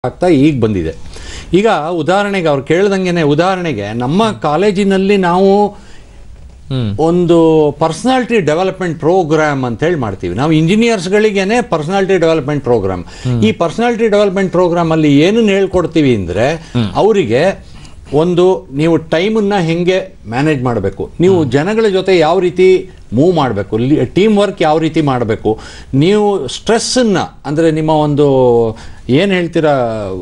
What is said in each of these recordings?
ಆಗ್ತಾ ಈಗ ಬಂದಿದೆ ಈಗ ಉದಾಹರಣೆಗೆ ಅವ್ರು ಕೇಳ್ದಂಗೆನೆ ಉದಾಹರಣೆಗೆ ನಮ್ಮ ಕಾಲೇಜಿನಲ್ಲಿ ನಾವು ಒಂದು ಪರ್ಸನಾಲಿಟಿ ಡೆವಲಪ್ಮೆಂಟ್ ಪ್ರೋಗ್ರಾಮ್ ಅಂತ ಹೇಳಿ ಮಾಡ್ತೀವಿ ನಾವು ಇಂಜಿನಿಯರ್ಸ್ಗಳಿಗೇನೆ ಪರ್ಸನಾಲಿಟಿ ಡೆವಲಪ್ಮೆಂಟ್ ಪ್ರೋಗ್ರಾಮ್ ಈ ಪರ್ಸನಾಲಿಟಿ ಡೆವಲಪ್ಮೆಂಟ್ ಪ್ರೋಗ್ರಾಮ್ ಅಲ್ಲಿ ಏನನ್ನ ಹೇಳ್ಕೊಡ್ತೀವಿ ಅಂದ್ರೆ ಅವರಿಗೆ ಒಂದು ನೀವು ಟೈಮನ್ನ ಹೆಂಗೆ ಮ್ಯಾನೇಜ್ ಮಾಡಬೇಕು ನೀವು ಜನಗಳ ಜೊತೆ ಯಾವ ರೀತಿ ಮೂವ್ ಮಾಡಬೇಕು ಟೀಮ್ ವರ್ಕ್ ಯಾವ ರೀತಿ ಮಾಡಬೇಕು ನೀವು ಸ್ಟ್ರೆಸ್ಸನ್ನು ಅಂದರೆ ನಿಮ್ಮ ಒಂದು ಏನು ಹೇಳ್ತೀರಾ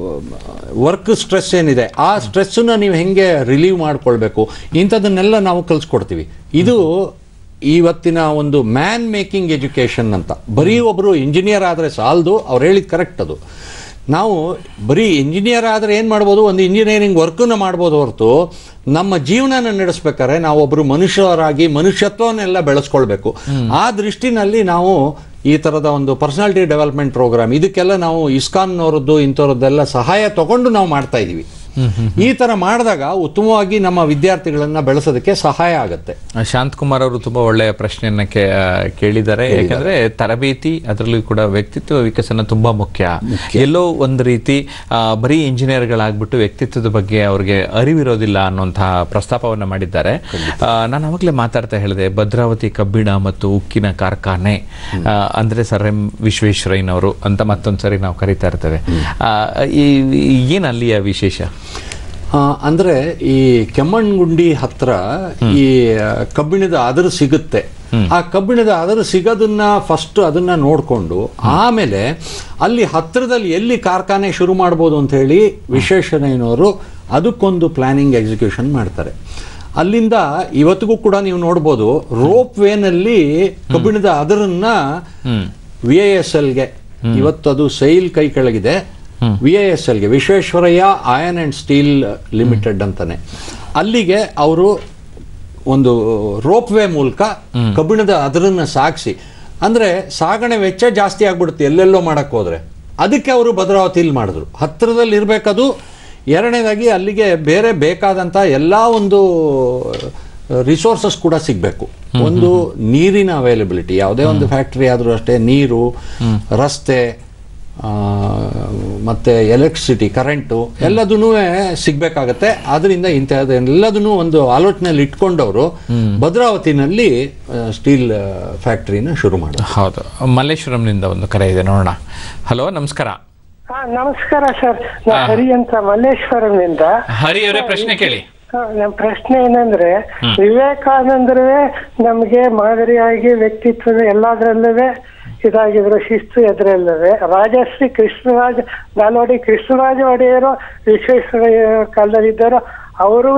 ವರ್ಕ್ ಸ್ಟ್ರೆಸ್ ಏನಿದೆ ಆ ಸ್ಟ್ರೆಸ್ಸನ್ನ ನೀವು ಹೆಂಗೆ ರಿಲೀವ್ ಮಾಡ್ಕೊಳ್ಬೇಕು ಇಂಥದನ್ನೆಲ್ಲ ನಾವು ಕಲಿಸ್ಕೊಡ್ತೀವಿ ಇದು ಇವತ್ತಿನ ಒಂದು ಮ್ಯಾನ್ ಮೇಕಿಂಗ್ ಎಜುಕೇಷನ್ ಅಂತ ಬರೀ ಒಬ್ಬರು ಇಂಜಿನಿಯರ್ ಆದರೆ ಸಾಲದು ಅವ್ರು ಹೇಳಿದ ಕರೆಕ್ಟ್ ಅದು ನಾವು ಬರೀ ಇಂಜಿನಿಯರ್ ಆದರೆ ಏನು ಮಾಡ್ಬೋದು ಒಂದು ಇಂಜಿನಿಯರಿಂಗ್ ವರ್ಕನ್ನು ಮಾಡ್ಬೋದು ಹೊರತು ನಮ್ಮ ಜೀವನನ ನಡೆಸ್ಬೇಕಾದ್ರೆ ನಾವು ಒಬ್ಬರು ಮನುಷ್ಯರಾಗಿ ಮನುಷ್ಯತ್ವವನ್ನೆಲ್ಲ ಬೆಳೆಸ್ಕೊಳ್ಬೇಕು ಆ ದೃಷ್ಟಿನಲ್ಲಿ ನಾವು ಈ ಥರದ ಒಂದು ಪರ್ಸನಾಲಿಟಿ ಡೆವಲಪ್ಮೆಂಟ್ ಪ್ರೋಗ್ರಾಮ್ ಇದಕ್ಕೆಲ್ಲ ನಾವು ಇಸ್ಕಾನ್ನವರದ್ದು ಇಂಥವ್ರದ್ದೆಲ್ಲ ಸಹಾಯ ತಗೊಂಡು ನಾವು ಮಾಡ್ತಾ ಇದ್ದೀವಿ ಈ ಥರ ಮಾಡಿದಾಗ ಉತ್ತಮವಾಗಿ ನಮ್ಮ ವಿದ್ಯಾರ್ಥಿಗಳನ್ನ ಬೆಳೆಸೋದಕ್ಕೆ ಸಹಾಯ ಆಗುತ್ತೆ ಶಾಂತ್ ಕುಮಾರ್ ಅವರು ತುಂಬಾ ಒಳ್ಳೆಯ ಪ್ರಶ್ನೆಯನ್ನ ಕೇ- ಕೇಳಿದ್ದಾರೆ ಯಾಕಂದ್ರೆ ತರಬೇತಿ ಅದರಲ್ಲೂ ಕೂಡ ವ್ಯಕ್ತಿತ್ವ ವಿಕಸನ ತುಂಬಾ ಮುಖ್ಯ ಎಲ್ಲೋ ಒಂದು ರೀತಿ ಆ, ಬರೀ ಇಂಜಿನಿಯರ್ಗಳಾಗ್ಬಿಟ್ಟು ವ್ಯಕ್ತಿತ್ವದ ಬಗ್ಗೆ ಅವ್ರಿಗೆ ಅರಿವಿರೋದಿಲ್ಲ ಅನ್ನುವಂತಹ ಪ್ರಸ್ತಾಪವನ್ನ ಮಾಡಿದ್ದಾರೆ ಆ, ನಾನು ಅವಾಗಲೇ ಮಾತಾಡ್ತಾ ಹೇಳಿದೆ ಭದ್ರಾವತಿ ಕಬ್ಬಿಣ ಮತ್ತು ಉಕ್ಕಿನ ಕಾರ್ಖಾನೆ ಆ, ಅಂದ್ರೆ ಸರ್ ಎಂ ವಿಶ್ವೇಶ್ವರಯ್ಯನವರು ಅಂತ ಮತ್ತೊಂದು ಸರಿ ನಾವು ಕರಿತಾ ಇರ್ತೇವೆ ಆ, ಈ- ಈ ಏನ್ ಅಲ್ಲಿಯ ವಿಶೇಷ ಆ, ಅಂದ್ರೆ ಈ ಕೆಮ್ಮಣ್ಗುಂಡಿ ಹತ್ರ ಈ ಆ, ಕಬ್ಬಿಣದ ಅದರು ಸಿಗುತ್ತೆ ಆ ಕಬ್ಬಿಣದ ಅದರು ಸಿಗೋದನ್ನ ಫಸ್ಟ್ ಅದನ್ನ ನೋಡ್ಕೊಂಡು ಆಮೇಲೆ ಅಲ್ಲಿ ಹತ್ರದಲ್ಲಿ ಎಲ್ಲಿ ಕಾರ್ಖಾನೆ ಶುರು ಮಾಡ್ಬೋದು ಅಂತ ಹೇಳಿ ವಿಶ್ವೇಶ್ವರಯ್ಯನವರು ಅದಕ್ಕೊಂದು ಪ್ಲಾನಿಂಗ್ ಎಕ್ಸಿಕ್ಯೂಷನ್ ಮಾಡ್ತಾರೆ ಅಲ್ಲಿಂದ ಇವತ್ತಿಗೂ ಕೂಡ ನೀವು ನೋಡ್ಬೋದು ರೋಪ್ ವೇನಲ್ಲಿ ಕಬ್ಬಿಣದ ಅದರನ್ನ ವಿ ಐ ಎಸ್ ಎಲ್ಗೆ ಇವತ್ತು ಅದು ಸೈಲ್ ಕೈ ಕೆಳಗಿದೆ ವಿ ಐ ಎಸ್ ಎಲ್ಗೆ Visvesvaraya iron and steel limited ಅಂತಾನೆ ಅಲ್ಲಿಗೆ ಅವರು ಒಂದು ರೋಪ್ ವೇ ಮೂಲಕ ಕಬ್ಬಿಣದ ಅದರನ್ನ ಸಾಗಿಸಿ ಅಂದ್ರೆ ಸಾಗಣೆ ವೆಚ್ಚ ಜಾಸ್ತಿ ಆಗ್ಬಿಡುತ್ತೆ ಎಲ್ಲೆಲ್ಲೋ ಮಾಡಕ್ ಹೋದ್ರೆ ಅದಕ್ಕೆ ಅವರು ಭದ್ರಾವತಿಲಿ ಮಾಡಿದ್ರು ಹತ್ರದಲ್ಲಿ ಇರ್ಬೇಕದು ಎರಡನೇದಾಗಿ ಅಲ್ಲಿಗೆ ಬೇರೆ ಬೇಕಾದಂತ ಎಲ್ಲಾ ಒಂದು ರಿಸೋರ್ಸಸ್ ಕೂಡ ಸಿಗಬೇಕು ಒಂದು ನೀರಿನ ಅವೈಲಬಿಲಿಟಿ ಯಾವುದೇ ಒಂದು ಫ್ಯಾಕ್ಟರಿ ಆದರೂ ಅಷ್ಟೇ ನೀರು ರಸ್ತೆ ಆ, ಮತ್ತೆ ಎಲೆಕ್ಟ್ರಿಸಿಟಿ ಕರೆಂಟು ಎಲ್ಲದನ್ನೂ ಸಿಗ್ಬೇಕಾಗತ್ತೆ ಆದ್ರಿಂದ ಇಂಥದ್ದೆಲ್ಲದನ್ನೂ ಒಂದು ಆಲೋಚನೆಯಲ್ಲಿ ಇಟ್ಕೊಂಡವರು ಭದ್ರಾವತಿನಲ್ಲಿ ಸ್ಟೀಲ್ ಫ್ಯಾಕ್ಟರಿನ ಶುರು ಮಾಡಿದ್ರು ಹೌದು ಮಲ್ಲೇಶ್ವರಂನಿಂದ ಒಂದು ಕರೆ ಇದೆ ನೋಡೋಣ ಹಲೋ ನಮಸ್ಕಾರ ಹಾ ನಮಸ್ಕಾರ ಸರ್ ನಾ ಹರಿ ಅಂತ ಮಲ್ಲೇಶ್ವರಂನಿಂದ ಹರಿ ಅವರೇ ಪ್ರಶ್ನೆ ಕೇಳಿ ಹಾ, ನಮ್ ಪ್ರಶ್ನೆ ಏನಂದ್ರೆ ವಿವೇಕಾನಂದರೇ ನಮ್ಗೆ ಮಾದರಿಯಾಗಿ ವ್ಯಕ್ತಿತ್ವದ ಎಲ್ಲಾದ್ರಲ್ಲೂ ಇದಾಗಿದ್ರು ಶಿಸ್ತು ಎದುರಲ್ಲವೇ ರಾಜಶ್ರೀ ಕೃಷ್ಣರಾಜ ನಾಲ್ವಡಿ ಕೃಷ್ಣರಾಜ ಒಡೆಯರು ವಿಶ್ವೇಶ್ವರಯ್ಯ ಕಾಲದಲ್ಲಿದ್ದರು ಅವರೂ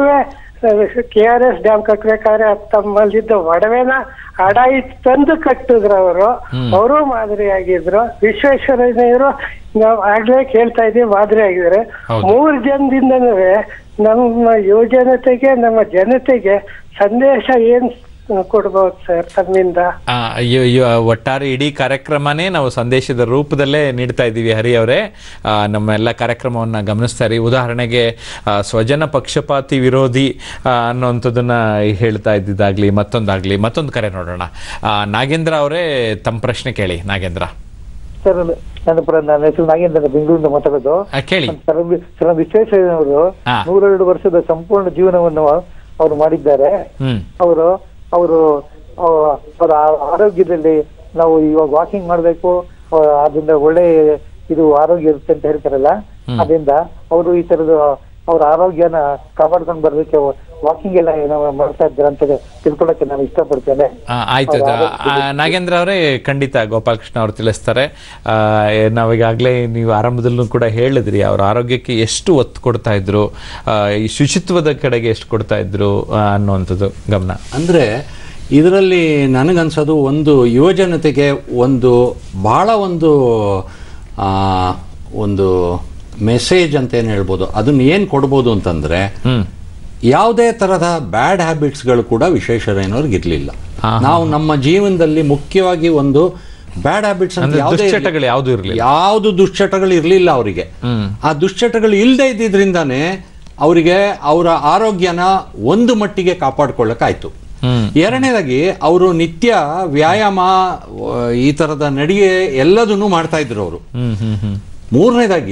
ಕೆ ಆರ್ ಎಸ್ ಡ್ಯಾಮ್ ಕಟ್ಬೇಕಾದ್ರೆ ತಮ್ಮಲ್ಲಿದ್ದ ಒಡವೆನ ಅಡ ಇಟ್ಟು ತಂದು ಕಟ್ಟಿದ್ರು ಅವರು ಅವರು ಮಾದರಿಯಾಗಿದ್ರು ವಿಶ್ವೇಶ್ವರಯ್ಯನವರು ನಾವು ಆಗ್ಲೇ ಕೇಳ್ತಾ ಇದ್ದೀವಿ ಮಾದರಿ ಆಗಿದ್ದಾರೆ ಹೌದು. ಮೂರ್ ಜನದಿಂದನೂ ನಮ್ಮ ಯುವಜನತೆಗೆ ನಮ್ಮ ಜನತೆಗೆ ಸಂದೇಶ ಏನ್ ಕೊಡ್ಬೋದು ಸರ್ ತಮ್ಮಿಂದ ಆ, ಇ- ಇ- ಒಟ್ಟಾರೆ ಇಡೀ ಕಾರ್ಯಕ್ರಮನೇ ನಾವು ಸಂದೇಶದ ರೂಪದಲ್ಲೇ ನೀಡ್ತಾ ಇದ್ದೀವಿ ಹರಿ ಅವರೇ ಆ, ನಮ್ಮ ಎಲ್ಲ ಕಾರ್ಯಕ್ರಮವನ್ನ ಗಮನಿಸ್ತಾ ಇರಿ ಉದಾಹರಣೆಗೆ ಆ, ಸ್ವಜನ ಪಕ್ಷಪಾತಿ ವಿರೋಧಿ ಆ, ಅನ್ನುವಂಥದ್ದನ್ನ ಹೇಳ್ತಾ ಇದ್ದಿದ್ದಾಗ್ಲಿ ಮತ್ತೊಂದಾಗ್ಲಿ ಮತ್ತೊಂದು ಕರೆ ನೋಡೋಣ ಆ, ನಾಗೇಂದ್ರ ಅವರೇ ತಮ್ಮ ಪ್ರಶ್ನೆ ಕೇಳಿ ನಾಗೇಂದ್ರ ಸರ್ ನನ್ನ ಪ್ರ- ನನ್ನ ಹೆಸರು ನಾಗೇಂದ್ರ ಅಂತ ಬೆಂಗಳೂರಿಂದ ಮಾತಾಡೋದು ಆ, ಕೇಳಿ ಸರ್ ವಿ- ಸರ್ ವಿಶ್ವೇಶ್ವರಯ್ಯನವರು ಹಾ. ನೂರೆರಡು ವರ್ಷದ ಸಂಪೂರ್ಣ ಜೀವನವನ್ನು ಅವರು ಮಾಡಿದ್ದಾರೆ ಹ್ಮ್ ಅವರು ಅವರು ಅವರ ಆ- ಆರೋಗ್ಯದಲ್ಲಿ ನಾವು ಇವಾಗ ವಾಕಿಂಗ್ ಮಾಡಬೇಕು ಅದರಿಂದ ಒಳ್ಳೆ ಇದು ಆರೋಗ್ಯ ಇರುತ್ತೆ ಅಂತ ಹೇಳ್ತಾರಲ್ಲ ಅದರಿಂದ ಅವರು ಈ ತರದ ಅವ್ರ ಆರೋಗ್ಯನ ಕಾಪಾಡ್ಕೊಂಡು ಬರ್ಲಿಕ್ಕೆ ವಾಕಿಂಗ್ ಎಲ್ಲ ಏನೋ ಮಾಡ್ತಾ ಇದ್ದಾರೆ ಅಂತ ತಿಳ್ಕೊಳಕ್ಕೆ ನಾನು ಇಷ್ಟಪಡ್ತೇನೆ ಆ, ಆಯ್ತು ಆ, ನಾಗೇಂದ್ರ ಅವರೇ ಖಂಡಿತ ಗೋಪಾಲಕೃಷ್ಣ ಅವರು ತಿಳಿಸ್ತಾರೆ ಆ, ಏ, ನಾವೀಗಾಗಲೇ ನೀವು ಆರಂಭದಲ್ಲೂ ಕೂಡ ಹೇಳಿದ್ರಿ ಅವ್ರ ಆರೋಗ್ಯಕ್ಕೆ ಎಷ್ಟು ಒತ್ತು ಕೊಡ್ತಾ ಇದ್ರು ಆ, ಈ ಶುಚಿತ್ವದ ಕಡೆಗೆ ಎಷ್ಟು ಕೊಡ್ತಾ ಇದ್ರು ಆ, ಅನ್ನುವಂಥದ್ದು ಗಮನ ಅಂದ್ರೆ ಇದರಲ್ಲಿ ನನಗನ್ಸೋದು ಒಂದು ಯುವಜನತೆಗೆ ಒಂದು ಬಹಳ ಒಂದು ಆ, ಒಂದು ಮೆಸೇಜ್ ಅಂತ ಏನು ಹೇಳ್ಬೋದು ಅದನ್ನ ಏನು ಕೊಡ್ಬೋದು ಅಂತಂದ್ರೆ ಹ್ಮ್ ಯಾವುದೇ ತರಹದ ಬ್ಯಾಡ್ ಹ್ಯಾಬಿಟ್ಸ್ಗಳು ಕೂಡ ವಿಶ್ವೇಶ್ವರಯ್ಯನವ್ರಿಗೆ ಇರಲಿಲ್ಲ ಹಾ, ನಾವು ನಮ್ಮ ಜೀವನದಲ್ಲಿ ಮುಖ್ಯವಾಗಿ ಒಂದು ಬ್ಯಾಡ್ ಹ್ಯಾಬಿಟ್ಸ್ ಅಂತ ಅಂದ್ರೆ ಯಾವುದೇ ದುಶ್ಚಟಗಳು ಯಾವ್ದು ಇರ್ಲಿಲ್ಲ. ಯಾವುದು ದುಶ್ಚಟಗಳು ಇರಲಿಲ್ಲ ಅವರಿಗೆ ಹ್ಮ್. ಆ ದುಶ್ಚಟಗಳು ಇಲ್ಲದೆ ಇದ್ದಿದ್ರಿಂದಾನೇ ಅವರಿಗೆ ಅವರ ಆರೋಗ್ಯನ ಒಂದು ಮಟ್ಟಿಗೆ ಕಾಪಾಡ್ಕೊಳ್ಳೋಕ್ಕಾಯ್ತು ಹ್ಮ್ ಎರಡನೇದಾಗಿ ಅವರು ನಿತ್ಯ ವ್ಯಾಯಾಮ ಆ, ಈ ತರದ ನಡಿಗೆ ಎಲ್ಲದನ್ನು ಮಾಡ್ತಾ ಇದ್ರು ಅವರು ಹ್ಮ್ ಹ್ಮ್ ಹ್ಮ್ ಮೂರನೇದಾಗಿ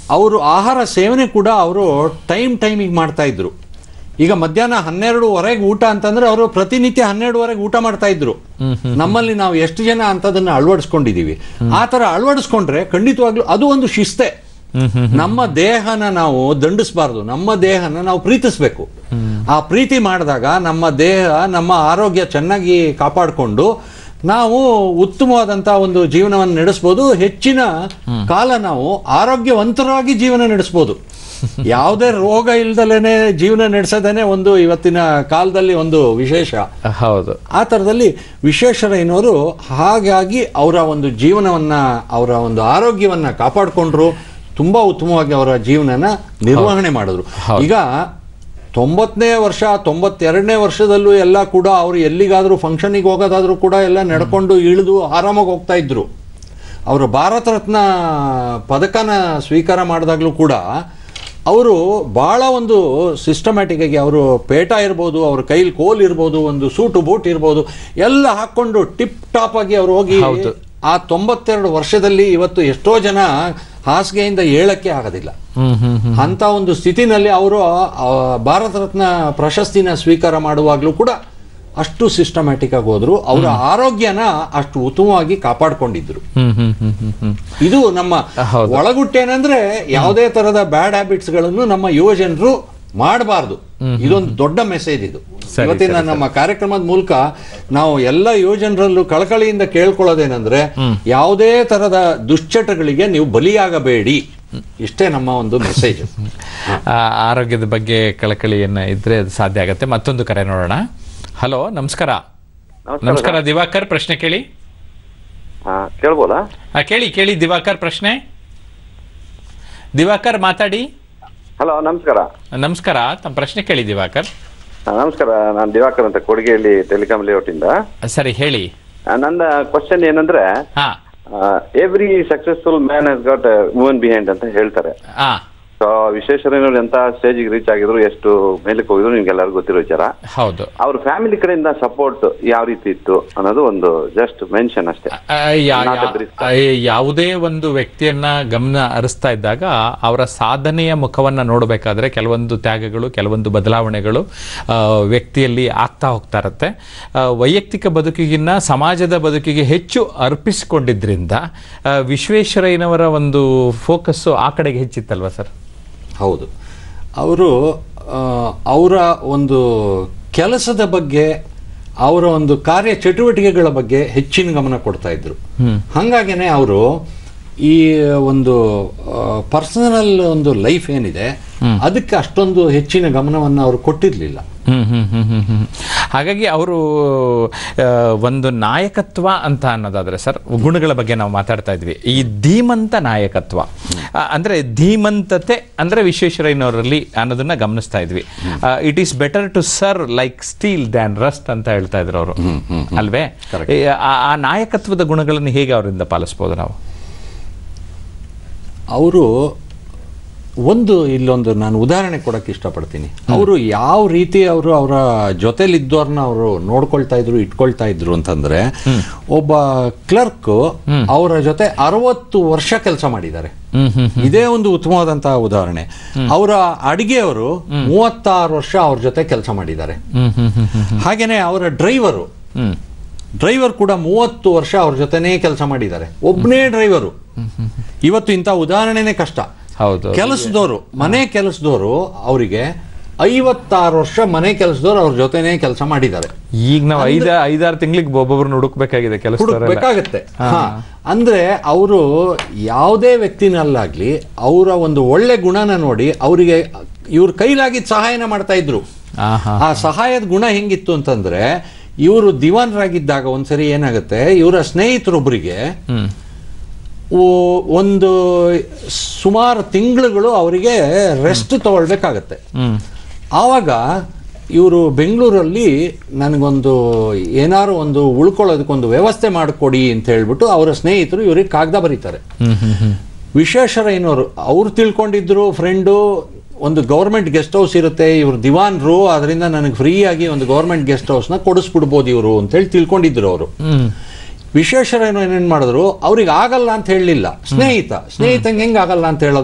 ಅವರು ಆಹಾರ ಸೇವನೆ ಕೂಡ ಅವರು ಟೈಮ್ ಟೈಮಿಗೆ ಮಾಡ್ತಾ ಇದ್ರು ಈಗ ಮಧ್ಯಾಹ್ನ ಹನ್ನೆರಡುವರೆಗೆ ಊಟ ಅಂತಂದ್ರೆ ಅವರು ಪ್ರತಿನಿತ್ಯ ಹನ್ನೆರಡುವರೆಗೆ ಊಟ ಮಾಡ್ತಾ ಇದ್ರು ನಮ್ಮಲ್ಲಿ ನಾವು ಎಷ್ಟು ಜನ ಅಂತದನ್ನ ಅಳವಡಿಸ್ಕೊಂಡಿದೀವಿ ಆ ತರ ಅಳವಡಿಸ್ಕೊಂಡ್ರೆ ಖಂಡಿತವಾಗ್ಲೂ ಅದು ಒಂದು ಶಿಸ್ತೆ ನಮ್ಮ ದೇಹನ ನಾವು ದಂಡಿಸಬಾರ್ದು ನಮ್ಮ ದೇಹನ ನಾವು ಪ್ರೀತಿಸ್ಬೇಕು ಆ ಪ್ರೀತಿ ಮಾಡಿದಾಗ ನಮ್ಮ ದೇಹ ನಮ್ಮ ಆರೋಗ್ಯ ಚೆನ್ನಾಗಿ ಕಾಪಾಡಿಕೊಂಡು ನಾವು ಉತ್ತಮವಾದಂತ ಒಂದು ಜೀವನವನ್ನು ನಡೆಸ್ಬೋದು ಹೆಚ್ಚಿನ ಕಾಲ ನಾವು ಆರೋಗ್ಯವಂತರಾಗಿ ಜೀವನ ನಡೆಸ್ಬೋದು ಯಾವುದೇ ರೋಗ ಇಲ್ದಲೇನೆ ಜೀವನ ನಡೆಸೋದೇನೆ ಒಂದು ಇವತ್ತಿನ ಕಾಲದಲ್ಲಿ ಒಂದು ವಿಶೇಷ ಹೌದು ಆ ಥರದಲ್ಲಿ ವಿಶ್ವೇಶ್ವರಯ್ಯನವರು ಹಾಗಾಗಿ ಅವರ ಒಂದು ಜೀವನವನ್ನ ಅವರ ಒಂದು ಆರೋಗ್ಯವನ್ನ ಕಾಪಾಡಿಕೊಂಡ್ರು ತುಂಬಾ ಉತ್ತಮವಾಗಿ ಅವರ ಜೀವನನ ನಿರ್ವಹಣೆ ಮಾಡಿದ್ರು ಈಗ ತೊಂಬತ್ತನೇ ವರ್ಷ ತೊಂಬತ್ತೆರಡನೇ ವರ್ಷದಲ್ಲೂ ಎಲ್ಲ ಕೂಡ ಅವರು ಎಲ್ಲಿಗಾದ್ರೂ ಫಂಕ್ಷನಿಗೆ ಹೋಗೋದಾದ್ರೂ ಕೂಡ ಎಲ್ಲ ನಡ್ಕೊಂಡು ಇಳಿದು ಆರಾಮಾಗಿ ಹೋಗ್ತಾ ಇದ್ರು ಅವರು ಭಾರತ ರತ್ನ ಪದಕನ ಸ್ವೀಕಾರ ಮಾಡಿದಾಗಲೂ ಕೂಡ ಅವರು ಬಹಳ ಒಂದು ಸಿಸ್ಟಮ್ಯಾಟಿಕ್ ಆಗಿ ಅವರು ಪೇಟ ಇರ್ಬೋದು ಅವ್ರ ಕೈಲಿ ಕೋಲ್ ಇರ್ಬೋದು ಒಂದು ಸೂಟು ಬೂಟ್ ಇರ್ಬೋದು ಎಲ್ಲ ಹಾಕೊಂಡು ಟಿಪ್ ಟಾಪ್ ಆಗಿ ಅವ್ರು ಹೋಗಿ ಆ ತೊಂಬತ್ತೆರಡು ವರ್ಷದಲ್ಲಿ ಇವತ್ತು ಎಷ್ಟೋ ಜನ ಹಾಸಿಗೆಯಿಂದ ಏಳಕ್ಕೆ ಆಗೋದಿಲ್ಲ ಹ್ಮ್ ಹ್ಮ್ ಹ್ಮ್ ಅಂತ ಒಂದು ಸ್ಥಿತಿನಲ್ಲಿ ಅವರು ಆ, ಭಾರತ ರತ್ನ ಪ್ರಶಸ್ತಿನ ಸ್ವೀಕಾರ ಮಾಡುವಾಗಲೂ ಕೂಡ ಅಷ್ಟು ಸಿಸ್ಟಮ್ಯಾಟಿಕ್ ಆಗಿ ಹೋದ್ರು ಅವರ ಆರೋಗ್ಯನ ಅಷ್ಟು ಉತ್ತಮವಾಗಿ ಕಾಪಾಡ್ಕೊಂಡಿದ್ರು ಹ್ಮ್ ಹ್ಮ್ ಹ್ಮ್ ಹ್ಮ್ ಹ್ಮ್ ಇದು ನಮ್ಮ ಹೌದು. ಒಳಗುಟ್ಟೇನಂದ್ರೆ ಯಾವುದೇ ತರದ ಬ್ಯಾಡ್ ಹ್ಯಾಬಿಟ್ಸ್ ಗಳನ್ನು ನಮ್ಮ ಯುವ ಜನರು ಮಾಡಬಾರ್ದು ಇದೊಂದು ದೊಡ್ಡ ಮೆಸೇಜ್ ಇದು ಸರಿ, ಇವತ್ತಿನ ನಮ್ಮ ಕಾರ್ಯಕ್ರಮದ ಮೂಲಕ ನಾವು ಎಲ್ಲ ಯುವ ಜನರಲ್ಲೂ ಕಳಕಳಿಯಿಂದ ಕೇಳ್ಕೊಳ್ಳೋದೇನೆಂದ್ರೆ ಯಾವುದೇ ತರದ ದುಶ್ಚಟಗಳಿಗೆ ನೀವು ಬಲಿಯಾಗಬೇಡಿ ಇಷ್ಟೇ ನಮ್ಮ ಒಂದು ಮೆಸೇಜ್ ಆ, ಆರೋಗ್ಯದ ಬಗ್ಗೆ ಕಳಕಳಿಯನ್ನ ಇದ್ರೆ ಅದು ಸಾಧ್ಯ ಆಗತ್ತೆ ಮತ್ತೊಂದು ಕರೆ ನೋಡೋಣ ಹಲೋ ನಮಸ್ಕಾರ ನಮಸ್ಕಾರ ದಿವಾಕರ್ ಪ್ರಶ್ನೆ ಕೇಳಿ ಹಾ ಕೇಳ್ಬೋದಾ ಆ, ಕೇಳಿ ಕೇಳಿ ದಿವಾಕರ್ ಪ್ರಶ್ನೆ ದಿವಾಕರ್ ಮಾತಾಡಿ ಹಲೋ ನಮಸ್ಕಾರ ನಮಸ್ಕಾರ ತಮ್ಮ ಪ್ರಶ್ನೆ ಕೇಳಿ ದಿವಾಕರ್ ಆ, ನಮಸ್ಕಾರ ನಾನು ದಿವಾಕರ್ ಅಂತ ಕೊಡಗೆಯಲ್ಲಿ ಟೆಲಿಕಾಂ ಲೇಔಟಿಂದ ಸರಿ ಹೇಳಿ ಆ, ನನ್ನ ಕ್ವಶನ್ ಏನಂದ್ರೆ ಹಾ every successful man has got woman behind ಅಂತ ಹೇಳ್ತಾರೆ ಹಾ ಸೊ ವಿಶ್ವೇಶ್ವರಯ್ಯನವ್ರು ಎಂತ ಸ್ಟೇಜಿಗೆ ರೀಚ್ ಆಗಿದ್ರು ಎಷ್ಟು ಮೇಲಕ್ಕೆ ಹೋಗಿದ್ರು ನಿಮ್ಗೆಲ್ಲರಿಗೂ ಗೊತ್ತಿರೋ ವಿಚಾರ ಹೌದು ಅವ್ರ ಫ್ಯಾಮಿಲಿ ಕಡೆಯಿಂದ ಸಪೋರ್ಟ್ ಯಾವ ರೀತಿ ಇತ್ತು ಅನ್ನೋದು ಒಂದು ಜಸ್ಟ್ ಮೆನ್ಷನ್ ಅಷ್ಟೇ ಆ, ಯಾ- Not a ಯಾ- brief. ಆ, ಯಾವುದೇ ಒಂದು ವ್ಯಕ್ತಿಯನ್ನ ಗಮನ ಹರಿಸ್ತಾ ಇದ್ದಾಗ ಅವರ ಸಾಧನೆಯ ಮುಖವನ್ನ ನೋಡಬೇಕಾದ್ರೆ ಕೆಲವೊಂದು ತ್ಯಾಗಗಳು ಕೆಲವೊಂದು ಬದಲಾವಣೆಗಳು ಆ, ವ್ಯಕ್ತಿಯಲ್ಲಿ ಆಗ್ತಾ ಹೋಗ್ತಾ ಇರುತ್ತೆ ಆ, ವೈಯಕ್ತಿಕ ಬದುಕಿಗಿನ್ನ ಸಮಾಜದ ಬದುಕಿಗೆ ಹೆಚ್ಚು ಅರ್ಪಿಸಿಕೊಂಡಿದ್ರಿಂದ ಆ, ವಿಶ್ವೇಶ್ವರಯ್ಯನವರ ಒಂದು ಫೋಕಸ್ಸು ಆ ಕಡೆಗೆ ಹೆಚ್ಚಿತ್ತಲ್ವಾ ಸರ್ ಹೌದು ಅವರು ಅವರ ಒಂದು ಕೆಲಸದ ಬಗ್ಗೆ ಅವರ ಒಂದು ಕಾರ್ಯ ಚಟುವಟಿಕೆಗಳ ಬಗ್ಗೆ ಹೆಚ್ಚಿನ ಗಮನ ಕೊಡ್ತಾ ಇದ್ರು ಹಾಗಾಗಿನೇ ಅವರು ಈ ಒಂದು ಪರ್ಸನಲ್ ಒಂದು ಲೈಫ್ ಏನಿದೆ ಅದಕ್ಕೆ ಅಷ್ಟೊಂದು ಹೆಚ್ಚಿನ ಗಮನವನ್ನು ಅವರು ಕೊಟ್ಟಿರಲಿಲ್ಲ ಹ್ಮ್ ಹ್ಮ್ ಹ್ಮ್ ಹ್ಮ್ ಹ್ಮ್. ಹಾಗಾಗಿ ಅವರು ಆ, ಒಂದು ನಾಯಕತ್ವ ಅಂತ ಅನ್ನೋದಾದ್ರೆ ಸರ್ ಗುಣಗಳ ಬಗ್ಗೆ ನಾವು ಮಾತಾಡ್ತಾ ಇದ್ವಿ ಈ ಧೀಮಂತ ನಾಯಕತ್ವ ಆ, ಅಂದ್ರೆ ಧೀಮಂತತೆ ಅಂದ್ರೆ ವಿಶ್ವೇಶ್ವರಯ್ಯನವರಲ್ಲಿ ಅನ್ನೋದನ್ನ ಗಮನಿಸ್ತಾ ಇದ್ವಿ it is better to sir like steel than rust ಅಂತ ಹೇಳ್ತಾ ಇದ್ರು ಅವರು ಅಲ್ವೇ ಈ, ಆ ಆ ನಾಯಕತ್ವದ ಗುಣಗಳನ್ನು ಹೇಗೆ ಅವರಿಂದ ಪಾಲಿಸ್ಬೋದು ನಾವು ಅವರು ಒಂದು ಇಲ್ಲೊಂದು ನಾನು ಉದಾಹರಣೆ ಕೊಡಕ್ಕೆ ಇಷ್ಟಪಡ್ತೀನಿ ಅವರು ಯಾವ ರೀತಿ ಅವರು ಅವರ ಜೊತೆಲಿದ್ದವ್ರನ್ನ ಅವರು ನೋಡ್ಕೊಳ್ತಾ ಇದ್ರು ಇಟ್ಕೊಳ್ತಾ ಇದ್ರು ಅಂತಂದ್ರೆ ಒಬ್ಬ ಕ್ಲರ್ಕ್ ಅವರ ಜೊತೆ ಅರವತ್ತು ವರ್ಷ ಕೆಲಸ ಮಾಡಿದ್ದಾರೆ ಹ್ಮ್ ಹ್ಮ್ ಇದೇ ಒಂದು ಉತ್ತಮವಾದಂತಹ ಉದಾಹರಣೆ ಅವರ ಅಡಿಗೆಯವರು ಮೂವತ್ತಾರು ವರ್ಷ ಅವ್ರ ಜೊತೆ ಕೆಲಸ ಮಾಡಿದ್ದಾರೆ ಹ್ಮ್ ಹ್ಮ್ ಹ್ಮ್ ಹ್ಮ್ ಹಾಗೇನೆ ಅವರ ಡ್ರೈವರು ಹ್ಮ್ ಡ್ರೈವರ್ ಕೂಡ ಮೂವತ್ತು ವರ್ಷ ಅವ್ರ ಜೊತೆನೇ ಕೆಲಸ ಮಾಡಿದ್ದಾರೆ ಒಬ್ಬನೇ ಡ್ರೈವರು ಇವತ್ತು ಇಂಥ ಉದಾಹರಣೆನೇ ಕಷ್ಟ ಹೌದು ಕೆಲಸದವರು ಮನೆ ಕೆಲಸದವರು ಅವರಿಗೆ ಐವತ್ತಾರು ವರ್ಷ ಮನೆ ಕೆಲಸದವರು ಅವ್ರ ಜೊತೆನೇ ಕೆಲಸ ಮಾಡಿದ್ದಾರೆ ಈಗ ನಾವು ಐದ ಐದಾರು ತಿಂಗಳಿಗೆ ಒಬ್ಬೊಬ್ರನ್ನ ಹುಡುಕ್ಬೇಕಾಗಿದೆ ಕೆಲಸ ಹುಡುಕ್ಬೇಕಾಗತ್ತೆ ಹಾ ಅಂದ್ರೆ ಅವರು ಯಾವುದೇ ವ್ಯಕ್ತಿನಲ್ಲಾಗ್ಲಿ ಅವರ ಒಂದು ಒಳ್ಳೆ ಗುಣನ ನೋಡಿ ಅವರಿಗೆ ಇವ್ರ ಕೈಲಾಗಿದ್ದ ಸಹಾಯನ ಮಾಡ್ತಾ ಇದ್ರು ಹಾ ಹಾ ಆ ಸಹಾಯದ ಗುಣ ಹೆಂಗಿತ್ತು ಅಂತಂದ್ರೆ ಇವರು ದಿವಾನರಾಗಿದ್ದಾಗ ಒಂದ್ಸರಿ ಏನಾಗುತ್ತೆ ಇವರ ಸ್ನೇಹಿತರೊಬ್ಬರಿಗೆ ಹ್ಮ್ ಓ- ಒಂದು ಸುಮಾರು ತಿಂಗಳುಗಳು ಅವರಿಗೆ ರೆಸ್ಟ್ ತಗೊಳ್ಬೇಕಾಗತ್ತೆ ಹ್ಮ್ ಆವಾಗ ಇವರು ಬೆಂಗಳೂರಲ್ಲಿ ನನಗೊಂದು ಏನಾರು ಒಂದು ಉಳ್ಕೊಳ್ಳೋದಕ್ಕೊಂದು ವ್ಯವಸ್ಥೆ ಮಾಡಿಕೊಡಿ ಅಂತ ಹೇಳ್ಬಿಟ್ಟು ಅವರ ಸ್ನೇಹಿತರು ಇವ್ರಿಗೆ ಕಾಗದ ಬರೀತಾರೆ ಹ್ಮ್ ಹ್ಮ್ ಹ್ಮ್ ವಿಶ್ವೇಶ್ವರಯ್ಯನವರು ಅವ್ರು ತಿಳ್ಕೊಂಡಿದ್ರು ಫ್ರೆಂಡು ಒಂದು ಗೌರ್ಮೆಂಟ್ ಗೆಸ್ಟ್ ಹೌಸ್ ಇರುತ್ತೆ ಇವ್ರು ದಿವಾನ್ರು ಅದರಿಂದ ನನಗೆ ಫ್ರೀಯಾಗಿ ಒಂದು ಗೌರ್ಮೆಂಟ್ ಗೆಸ್ಟ್ ಹೌಸ್ನ ಕೊಡಿಸ್ಬಿಡ್ಬೋದು ಇವರು ಅಂತೇಳಿ ತಿಳ್ಕೊಂಡಿದ್ರು ಅವರು ಹ್ಮ್ ವಿಶ್ವೇಶ್ವರಯ್ಯನ ಏನೇನ್ ಮಾಡಿದ್ರು ಅವ್ರಿಗೆ ಆಗಲ್ಲ ಅಂತ ಹೇಳಲಿಲ್ಲ ಸ್ನೇಹಿತ ಸ್ನೇಹಿತಂಗೆ ಹೆಂಗ್ ಆಗಲ್ಲ ಅಂತ ಹೇಳೋದು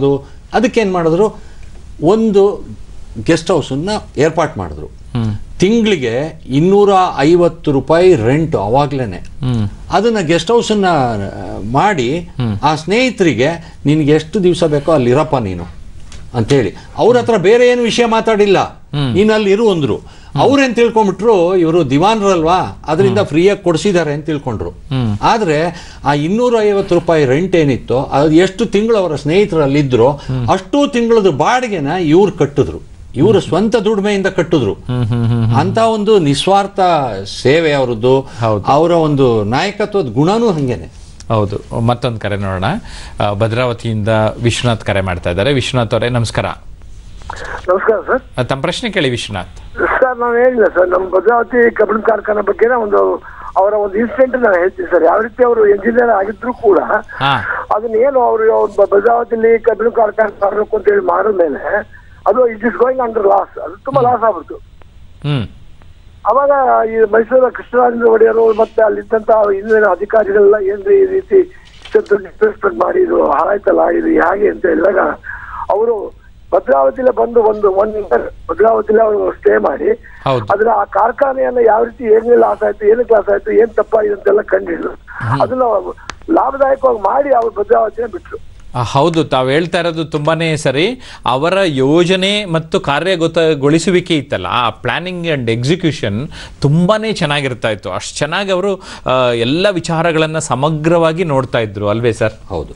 ಅದಕ್ಕೇನು ಮಾಡಿದ್ರು ಒಂದು ಗೆಸ್ಟ್ ಹೌಸನ್ನ ಏರ್ಪಾಟ್ ಮಾಡಿದ್ರು ತಿಂಗಳಿಗೆ ಇನ್ನೂರ ಐವತ್ತು ರೂಪಾಯಿ ರೆಂಟ್ ಅವಾಗ್ಲೇನೆ ಅದನ್ನ ಗೆಸ್ಟ್ ಹೌಸನ್ನ ಮಾಡಿ ಆ ಸ್ನೇಹಿತರಿಗೆ ನಿನ್ಗೆ ಎಷ್ಟು ದಿವಸ ಬೇಕೋ ಅಲ್ಲಿ ಇರಪ್ಪ ನೀನು ಅಂತೇಳಿ ಅವ್ರ ಹತ್ರ ಬೇರೆ ಏನು ವಿಷಯ ಮಾತಾಡಿಲ್ಲ ನೀನು ಅಲ್ಲಿ ಇರು ಅಂದ್ರು ಅವ್ರೇನ್ ತಿಳ್ಕೊಂಡ್ಬಿಟ್ರು ಇವರು ದಿವಾನ್ರಲ್ವಾ ಅದರಿಂದ ಫ್ರೀಯಾಗಿ ಕೊಡಿಸಿದ್ದಾರೆ ಅಂತ ತಿಳ್ಕೊಂಡ್ರು ಆದ್ರೆ ಆ ಇನ್ನೂರ ಐವತ್ತು ರೂಪಾಯಿ ರೆಂಟ್ ಏನಿತ್ತು ಅದು ಎಷ್ಟು ತಿಂಗಳು ಅವರ ಸ್ನೇಹಿತರಲ್ಲಿದ್ರು ಅಷ್ಟು ತಿಂಗಳದ ಬಾಡಿಗೆನ ಇವ್ರು ಕಟ್ಟಿದ್ರು ಇವರು ಸ್ವಂತ ದುಡಿಮೆಯಿಂದ ಕಟ್ಟಿದ್ರು ಅಂತ ಒಂದು ನಿಸ್ವಾರ್ಥ ಸೇವೆ ಅವರದ್ದು ಅವರ ಒಂದು ನಾಯಕತ್ವದ ಗುಣನೂ ಹಂಗೇನೆ ಹೌದು ಮತ್ತೊಂದು ಕರೆ ನೋಡೋಣ ಆ, ಭದ್ರಾವತಿಯಿಂದ ವಿಶ್ವನಾಥ್ ಕರೆ ಮಾಡ್ತಾ ಇದ್ದಾರೆ ವಿಶ್ವನಾಥ್ ಅವರೇ ನಮಸ್ಕಾರ ನಮಸ್ಕಾರ ಸರ್ ಆ, ತಮ್ಮ ಪ್ರಶ್ನೆ ಕೇಳಿ ವಿಶ್ವನಾಥ್ ಸರ್ ನಾನು ಹೇಳಿಲ್ಲ ಸರ್ ನಮ್ಮ ಭದ್ರಾವತಿ ಕಬ್ಬಿಣ ಕಾರ್ಖಾನೆ ಬಗ್ಗೆ ಒಂದು ಅವರ ಒಂದು ಇನ್ಸಿಡೆಂಟ್ ನಾನು ಹೇಳ್ತೀನಿ ಸರ್ ಯಾವ ರೀತಿ ಅವರು ಎಂಜಿನಿಯರ್ ಆಗಿದ್ರು ಕೂಡ ಹಾ ಅದನ್ನ ಏನು ಅವರು ಭದ್ರಾವತಿಲಿ ಕಬ್ಬಿಣ ಕಾರ್ಖಾನೆ ಮಾಡಬೇಕು ಅಂತ ಹೇಳಿ ಮಾಡಿದ ಮೇಲೆ ಅದು it is going under loss ಅದು ತುಂಬಾ ಲಾಸ್ ಆಗ್ಬಿಡ್ತು ಹ್ಮ್ ಅವಾಗ ಈ ಮೈಸೂರಿನ ಕೃಷ್ಣರಾಜೇಂದ್ರ ಒಡೆಯರು ಮತ್ತೆ ಅಲ್ಲಿದ್ದಂತ ಹಿಂದಿನ ಅಧಿಕಾರಿಗಳೆಲ್ಲ ಏನ್ರಿ ಈ ರೀತಿ ಇಷ್ಟೊಂದು ಇನ್ವೆಸ್ಟ್ಮೆಂಟ್ ಮಾಡಿ ಇದು ಹಾಳಾಯ್ತಲ್ಲ ಇದು ಹೇಗೆ ಅಂತ ಹೇಳಿದಾಗ ಅವರು ಭದ್ರಾವತಿಲೇ ಬಂದು ಒಂದು ಒನ್ ಇಯರ್ ಭದ್ರಾವತಿಲೇ ಅವರು ಸ್ಟೇ ಮಾಡಿ ಹೌದು. ಅದ್ರ ಆ ಕಾರ್ಖಾನೆಯನ್ನ ಯಾವ ರೀತಿ ಏನೇನು ಲಾಸ್ ಆಯ್ತು ಏನಕ್ಕೆ ಲಾಸ್ ಆಯ್ತು ಏನ್ ತಪ್ಪಾಗಿದೆ ಅಂತೆಲ್ಲ ಕಂಡಿದ್ರು ಅದನ್ನ ಲಾಭದಾಯಕವಾಗಿ ಮಾಡಿ ಅವ್ರು ಭದ್ರಾವತಿನ ಬಿಟ್ರು ಆ, ಹೌದು ತಾವು ಹೇಳ್ತಾ ಇರೋದು ತುಂಬಾನೇ ಸರಿ ಅವರ ಯೋಜನೆ ಮತ್ತು ಕಾರ್ಯಗತಗೊಳಿಸುವಿಕೆ ಇತ್ತಲ್ಲ ಆ ಪ್ಲಾನಿಂಗ್ ಅಂಡ್ ಎಕ್ಸಿಕ್ಯೂಷನ್ ತುಂಬಾನೇ ಚೆನ್ನಾಗಿರ್ತಾ ಇತ್ತು ಅಷ್ಟು ಚೆನ್ನಾಗಿ ಅವರು ಆ, ಎಲ್ಲ ವಿಚಾರಗಳನ್ನ ಸಮಗ್ರವಾಗಿ ನೋಡ್ತಾ ಇದ್ರು ಅಲ್ವೇ ಸರ್ ಹೌದು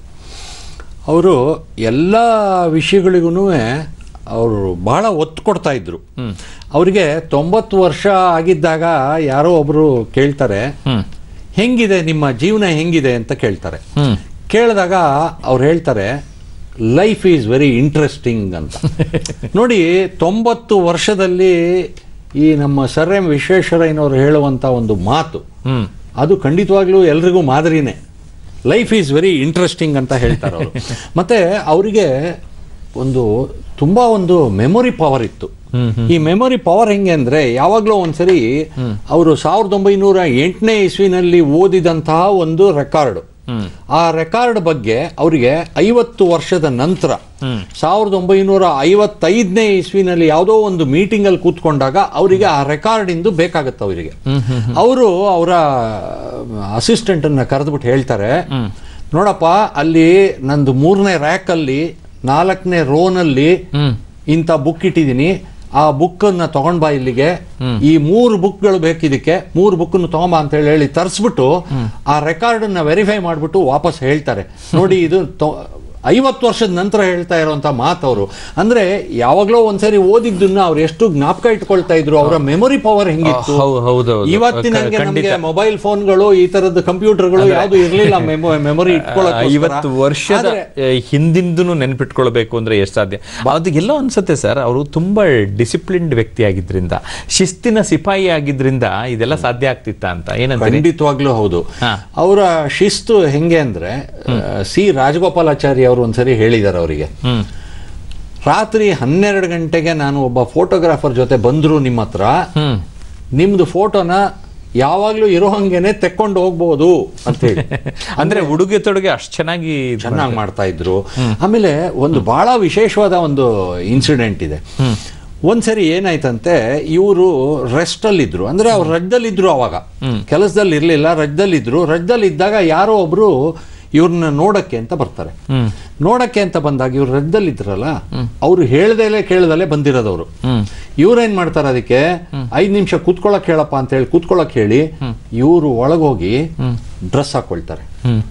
ಅವರು ಎಲ್ಲ ವಿಷಯಗಳಿಗೂ ಅವರು ಬಹಳ ಒತ್ತು ಕೊಡ್ತಾ ಇದ್ರು ಅವರಿಗೆ ತೊಂಬತ್ತು ವರ್ಷ ಆಗಿದ್ದಾಗ ಯಾರೋ ಒಬ್ರು ಕೇಳ್ತಾರೆ ಹೆಂಗಿದೆ ನಿಮ್ಮ ಜೀವನ ಹೆಂಗಿದೆ ಅಂತ ಕೇಳ್ತಾರೆ ಕೇಳಿದಾಗ ಅವ್ರು ಹೇಳ್ತಾರೆ ಲೈಫ್ ಈಸ್ ವೆರಿ ಇಂಟ್ರೆಸ್ಟಿಂಗ್ ಅಂತ ನೋಡಿ ತೊಂಬತ್ತು ವರ್ಷದಲ್ಲಿ ಈ ನಮ್ಮ ಸರ್ ಎಂ ವಿಶ್ವೇಶ್ವರಯ್ಯನವರು ಹೇಳುವಂತ ಒಂದು ಮಾತು ಅದು ಖಂಡಿತವಾಗ್ಲೂ ಎಲ್ರಿಗೂ ಮಾದರಿನೇ ಲೈಫ್ ಈಸ್ ವೆರಿ ಇಂಟ್ರೆಸ್ಟಿಂಗ್ ಅಂತ ಹೇಳ್ತಾರೆ ಅವರು ಮತ್ತೆ ಅವರಿಗೆ ಒಂದು ತುಂಬಾ ಒಂದು ಮೆಮೊರಿ ಪವರ್ ಇತ್ತು ಈ ಮೆಮೊರಿ ಪವರ್ ಹೆಂಗೆ ಅಂದ್ರೆ ಯಾವಾಗ್ಲೂ ಒಂದ್ಸರಿ ಅವರು ಸಾವಿರದ ಒಂಬೈನೂರ ಎಂಟನೇ ಇಸ್ವಿನಲ್ಲಿ ಓದಿದಂತಹ ಒಂದು ರೆಕಾರ್ಡ್ ಆ ರೆಕಾರ್ಡ್ ಬಗ್ಗೆ ಅವರಿಗೆ ಐವತ್ತು ವರ್ಷದ ನಂತರ ಸಾವಿರದ ಒಂಬೈನೂರ ಐವತ್ತೈದನೇ ಇಸ್ವಿನಲ್ಲಿ ಯಾವುದೋ ಒಂದು ಮೀಟಿಂಗ್ ಅಲ್ಲಿ ಕೂತ್ಕೊಂಡಾಗ ಅವರಿಗೆ ಆ ರೆಕಾರ್ಡ್ ಇಂದು ಬೇಕಾಗತ್ತೆ ಅವರಿಗೆ ಅವರು ಅವರ ಅಸಿಸ್ಟೆಂಟ್ ಅನ್ನ ಕರೆದ್ಬಿಟ್ಟು ಹೇಳ್ತಾರೆ ನೋಡಪ್ಪ ಅಲ್ಲಿ ನಂದು ಮೂರನೇ ರ್ಯಾಕ್ ಅಲ್ಲಿ ನಾಲ್ಕನೇ ರೋನಲ್ಲಿ ಇಂಥ ಬುಕ್ ಇಟ್ಟಿದ್ದೀನಿ ಆ ಬುಕ್ ಅನ್ನ ತಗೊಂಡ್ ಬಾ ಇಲ್ಲಿಗೆ ಈ ಮೂರು ಬುಕ್ಗಳು ಬೇಕಿದಕ್ಕೆ ಮೂರು ಬುಕ್ ತಗೊಂಬ ಅಂತ ಹೇಳಿ ಹೇಳಿ ತರಿಸ್ಬಿಟ್ಟು ಆ ರೆಕಾರ್ಡ್ ಅನ್ನ ವೆರಿಫೈ ಮಾಡ್ಬಿಟ್ಟು ವಾಪಸ್ ಹೇಳ್ತಾರೆ ನೋಡಿ ಇದು ತೊ- ಐವತ್ತು ವರ್ಷದ ನಂತರ ಹೇಳ್ತಾ ಇರುವಂತ ಮಾತವರು ಅಂದ್ರೆ ಯಾವಾಗ್ಲೋ ಒಂದ್ಸರಿ ಓದಿದ್ದನ್ನ ಅವ್ರು ಎಷ್ಟು ಜ್ಞಾಪಕ ಇಟ್ಕೊಳ್ತಾ ಇದ್ರು ಅವರ ಮೆಮೊರಿ ಪವರ್ ಹೆಂಗಿತ್ತು ಹೌ- ಹೌದು, ಹೌದು. ಇವತ್ತಿನ ಖಂಡಿತ. ನಮಗೆ ಮೊಬೈಲ್ ಫೋನ್ಗಳು ಈ ತರದ ಕಂಪ್ಯೂಟರ್ಗಳು ಯಾವ್ದು ಇರ್ಲಿಲ್ಲ ಮೆಮೊರಿ ಐವತ್ತು ವರ್ಷದ ಆ, ಹಿಂದಿಂದನು ನೆನ್ಪಿಟ್ಕೊಳ್ಬೇಕು ಅಂದ್ರೆ ಎಷ್ಟು ಸಾಧ್ಯ ಅದು ಎಲ್ಲೋ ಅನ್ಸುತ್ತೆ ಸರ್ ಅವರು ತುಂಬಾ ಡಿಸಿಪ್ಲಿನ್ಡ್ ವ್ಯಕ್ತಿ ಆಗಿದ್ರಿಂದ ಶಿಸ್ತಿನ ಸಿಪಾಯಿ ಆಗಿದ್ರಿಂದ ಇದೆಲ್ಲ ಸಾಧ್ಯ ಆಗ್ತಿತ್ತ ಅಂತ ಏನಂತೀರಿ ಖಂಡಿತವಾಗ್ಲೂ ಹೌದು ಹಾ. ಅವರ ಶಿಸ್ತು ಹೆಂಗೆ ಅಂದ್ರೆ ಆ, ಸಿ ರಾಜಗೋಪಾಲಾಚಾರಿ ಅವರು ಒಂದ್ಸರಿ ಹೇಳಿದ್ದಾರೆ ಅವರಿಗೆ ಹ್ಮ್ ರಾತ್ರಿ ಹನ್ನೆರಡು ಗಂಟೆಗೆ ನಾನು ಒಬ್ಬ ಫೋಟೋಗ್ರಾಫರ್ ಜೊತೆ ಬಂದ್ರು ನಿಮ್ಮ ಹತ್ರ ಹ್ಮ್ ನಿಮ್ದು ಫೋಟೋನ ಯಾವಾಗ್ಲೂ ಇರೋ ಹಂಗೇನೆ ತೆಕ್ಕೊಂಡು ಹೋಗ್ಬೋದು ಅಂತ ಹೇಳಿ ಅಂದ್ರೆ ಉಡುಗೆ ತೊಡುಗೆ ಅಷ್ಟು ಚೆನ್ನಾಗಿ ಇದ್ ಚೆನ್ನಾಗಿ ಮಾಡ್ತಾ ಇದ್ರು ಆಮೇಲೆ ಒಂದು ಬಹಳ ವಿಶೇಷವಾದ ಒಂದು ಇನ್ಸಿಡೆಂಟ್ ಇದೆ ಒಂದ್ಸರಿ ಏನಾಯ್ತಂತೆ ಇವರು ರೆಸ್ಟ್ ಅಲ್ಲಿದ್ರು ಅಂದ್ರೆ ಅವ್ರು ರಜ್ದಲ್ಲಿದ್ರು ಅವಾಗ ಕೆಲಸದಲ್ಲಿ ಇರ್ಲಿಲ್ಲ ರಜ್ದಲ್ಲಿದ್ರು ರಜ್ದಲ್ಲಿ ಇದ್ದಾಗ ಯಾರೋ ಒಬ್ರು ಇವ್ರನ್ನ ನೋಡಕ್ಕೆ ಅಂತ ಬರ್ತಾರೆ ನೋಡಕ್ಕೆ ಅಂತ ಬಂದಾಗ ಇವ್ರು ರಜ್ದಲ್ಲಿದ್ರಲ್ಲ ಅವ್ರು ಹೇಳ್ದಲೆ ಕೇಳ್ದಲೆ ಬಂದಿರೋದವ್ರು ಇವ್ರೇನ್ ಮಾಡ್ತಾರೆ ಅದಕ್ಕೆ ಐದ್ ನಿಮಿಷ ಕೂತ್ಕೊಳಕ್ ಹೇಳಪ್ಪ ಅಂತ ಹೇಳಿ ಕೂತ್ಕೊಳಕ್ ಹೇಳಿ ಇವರು ಒಳಗೋಗಿ ಡ್ರೆಸ್ ಹಾಕೊಳ್ತಾರೆ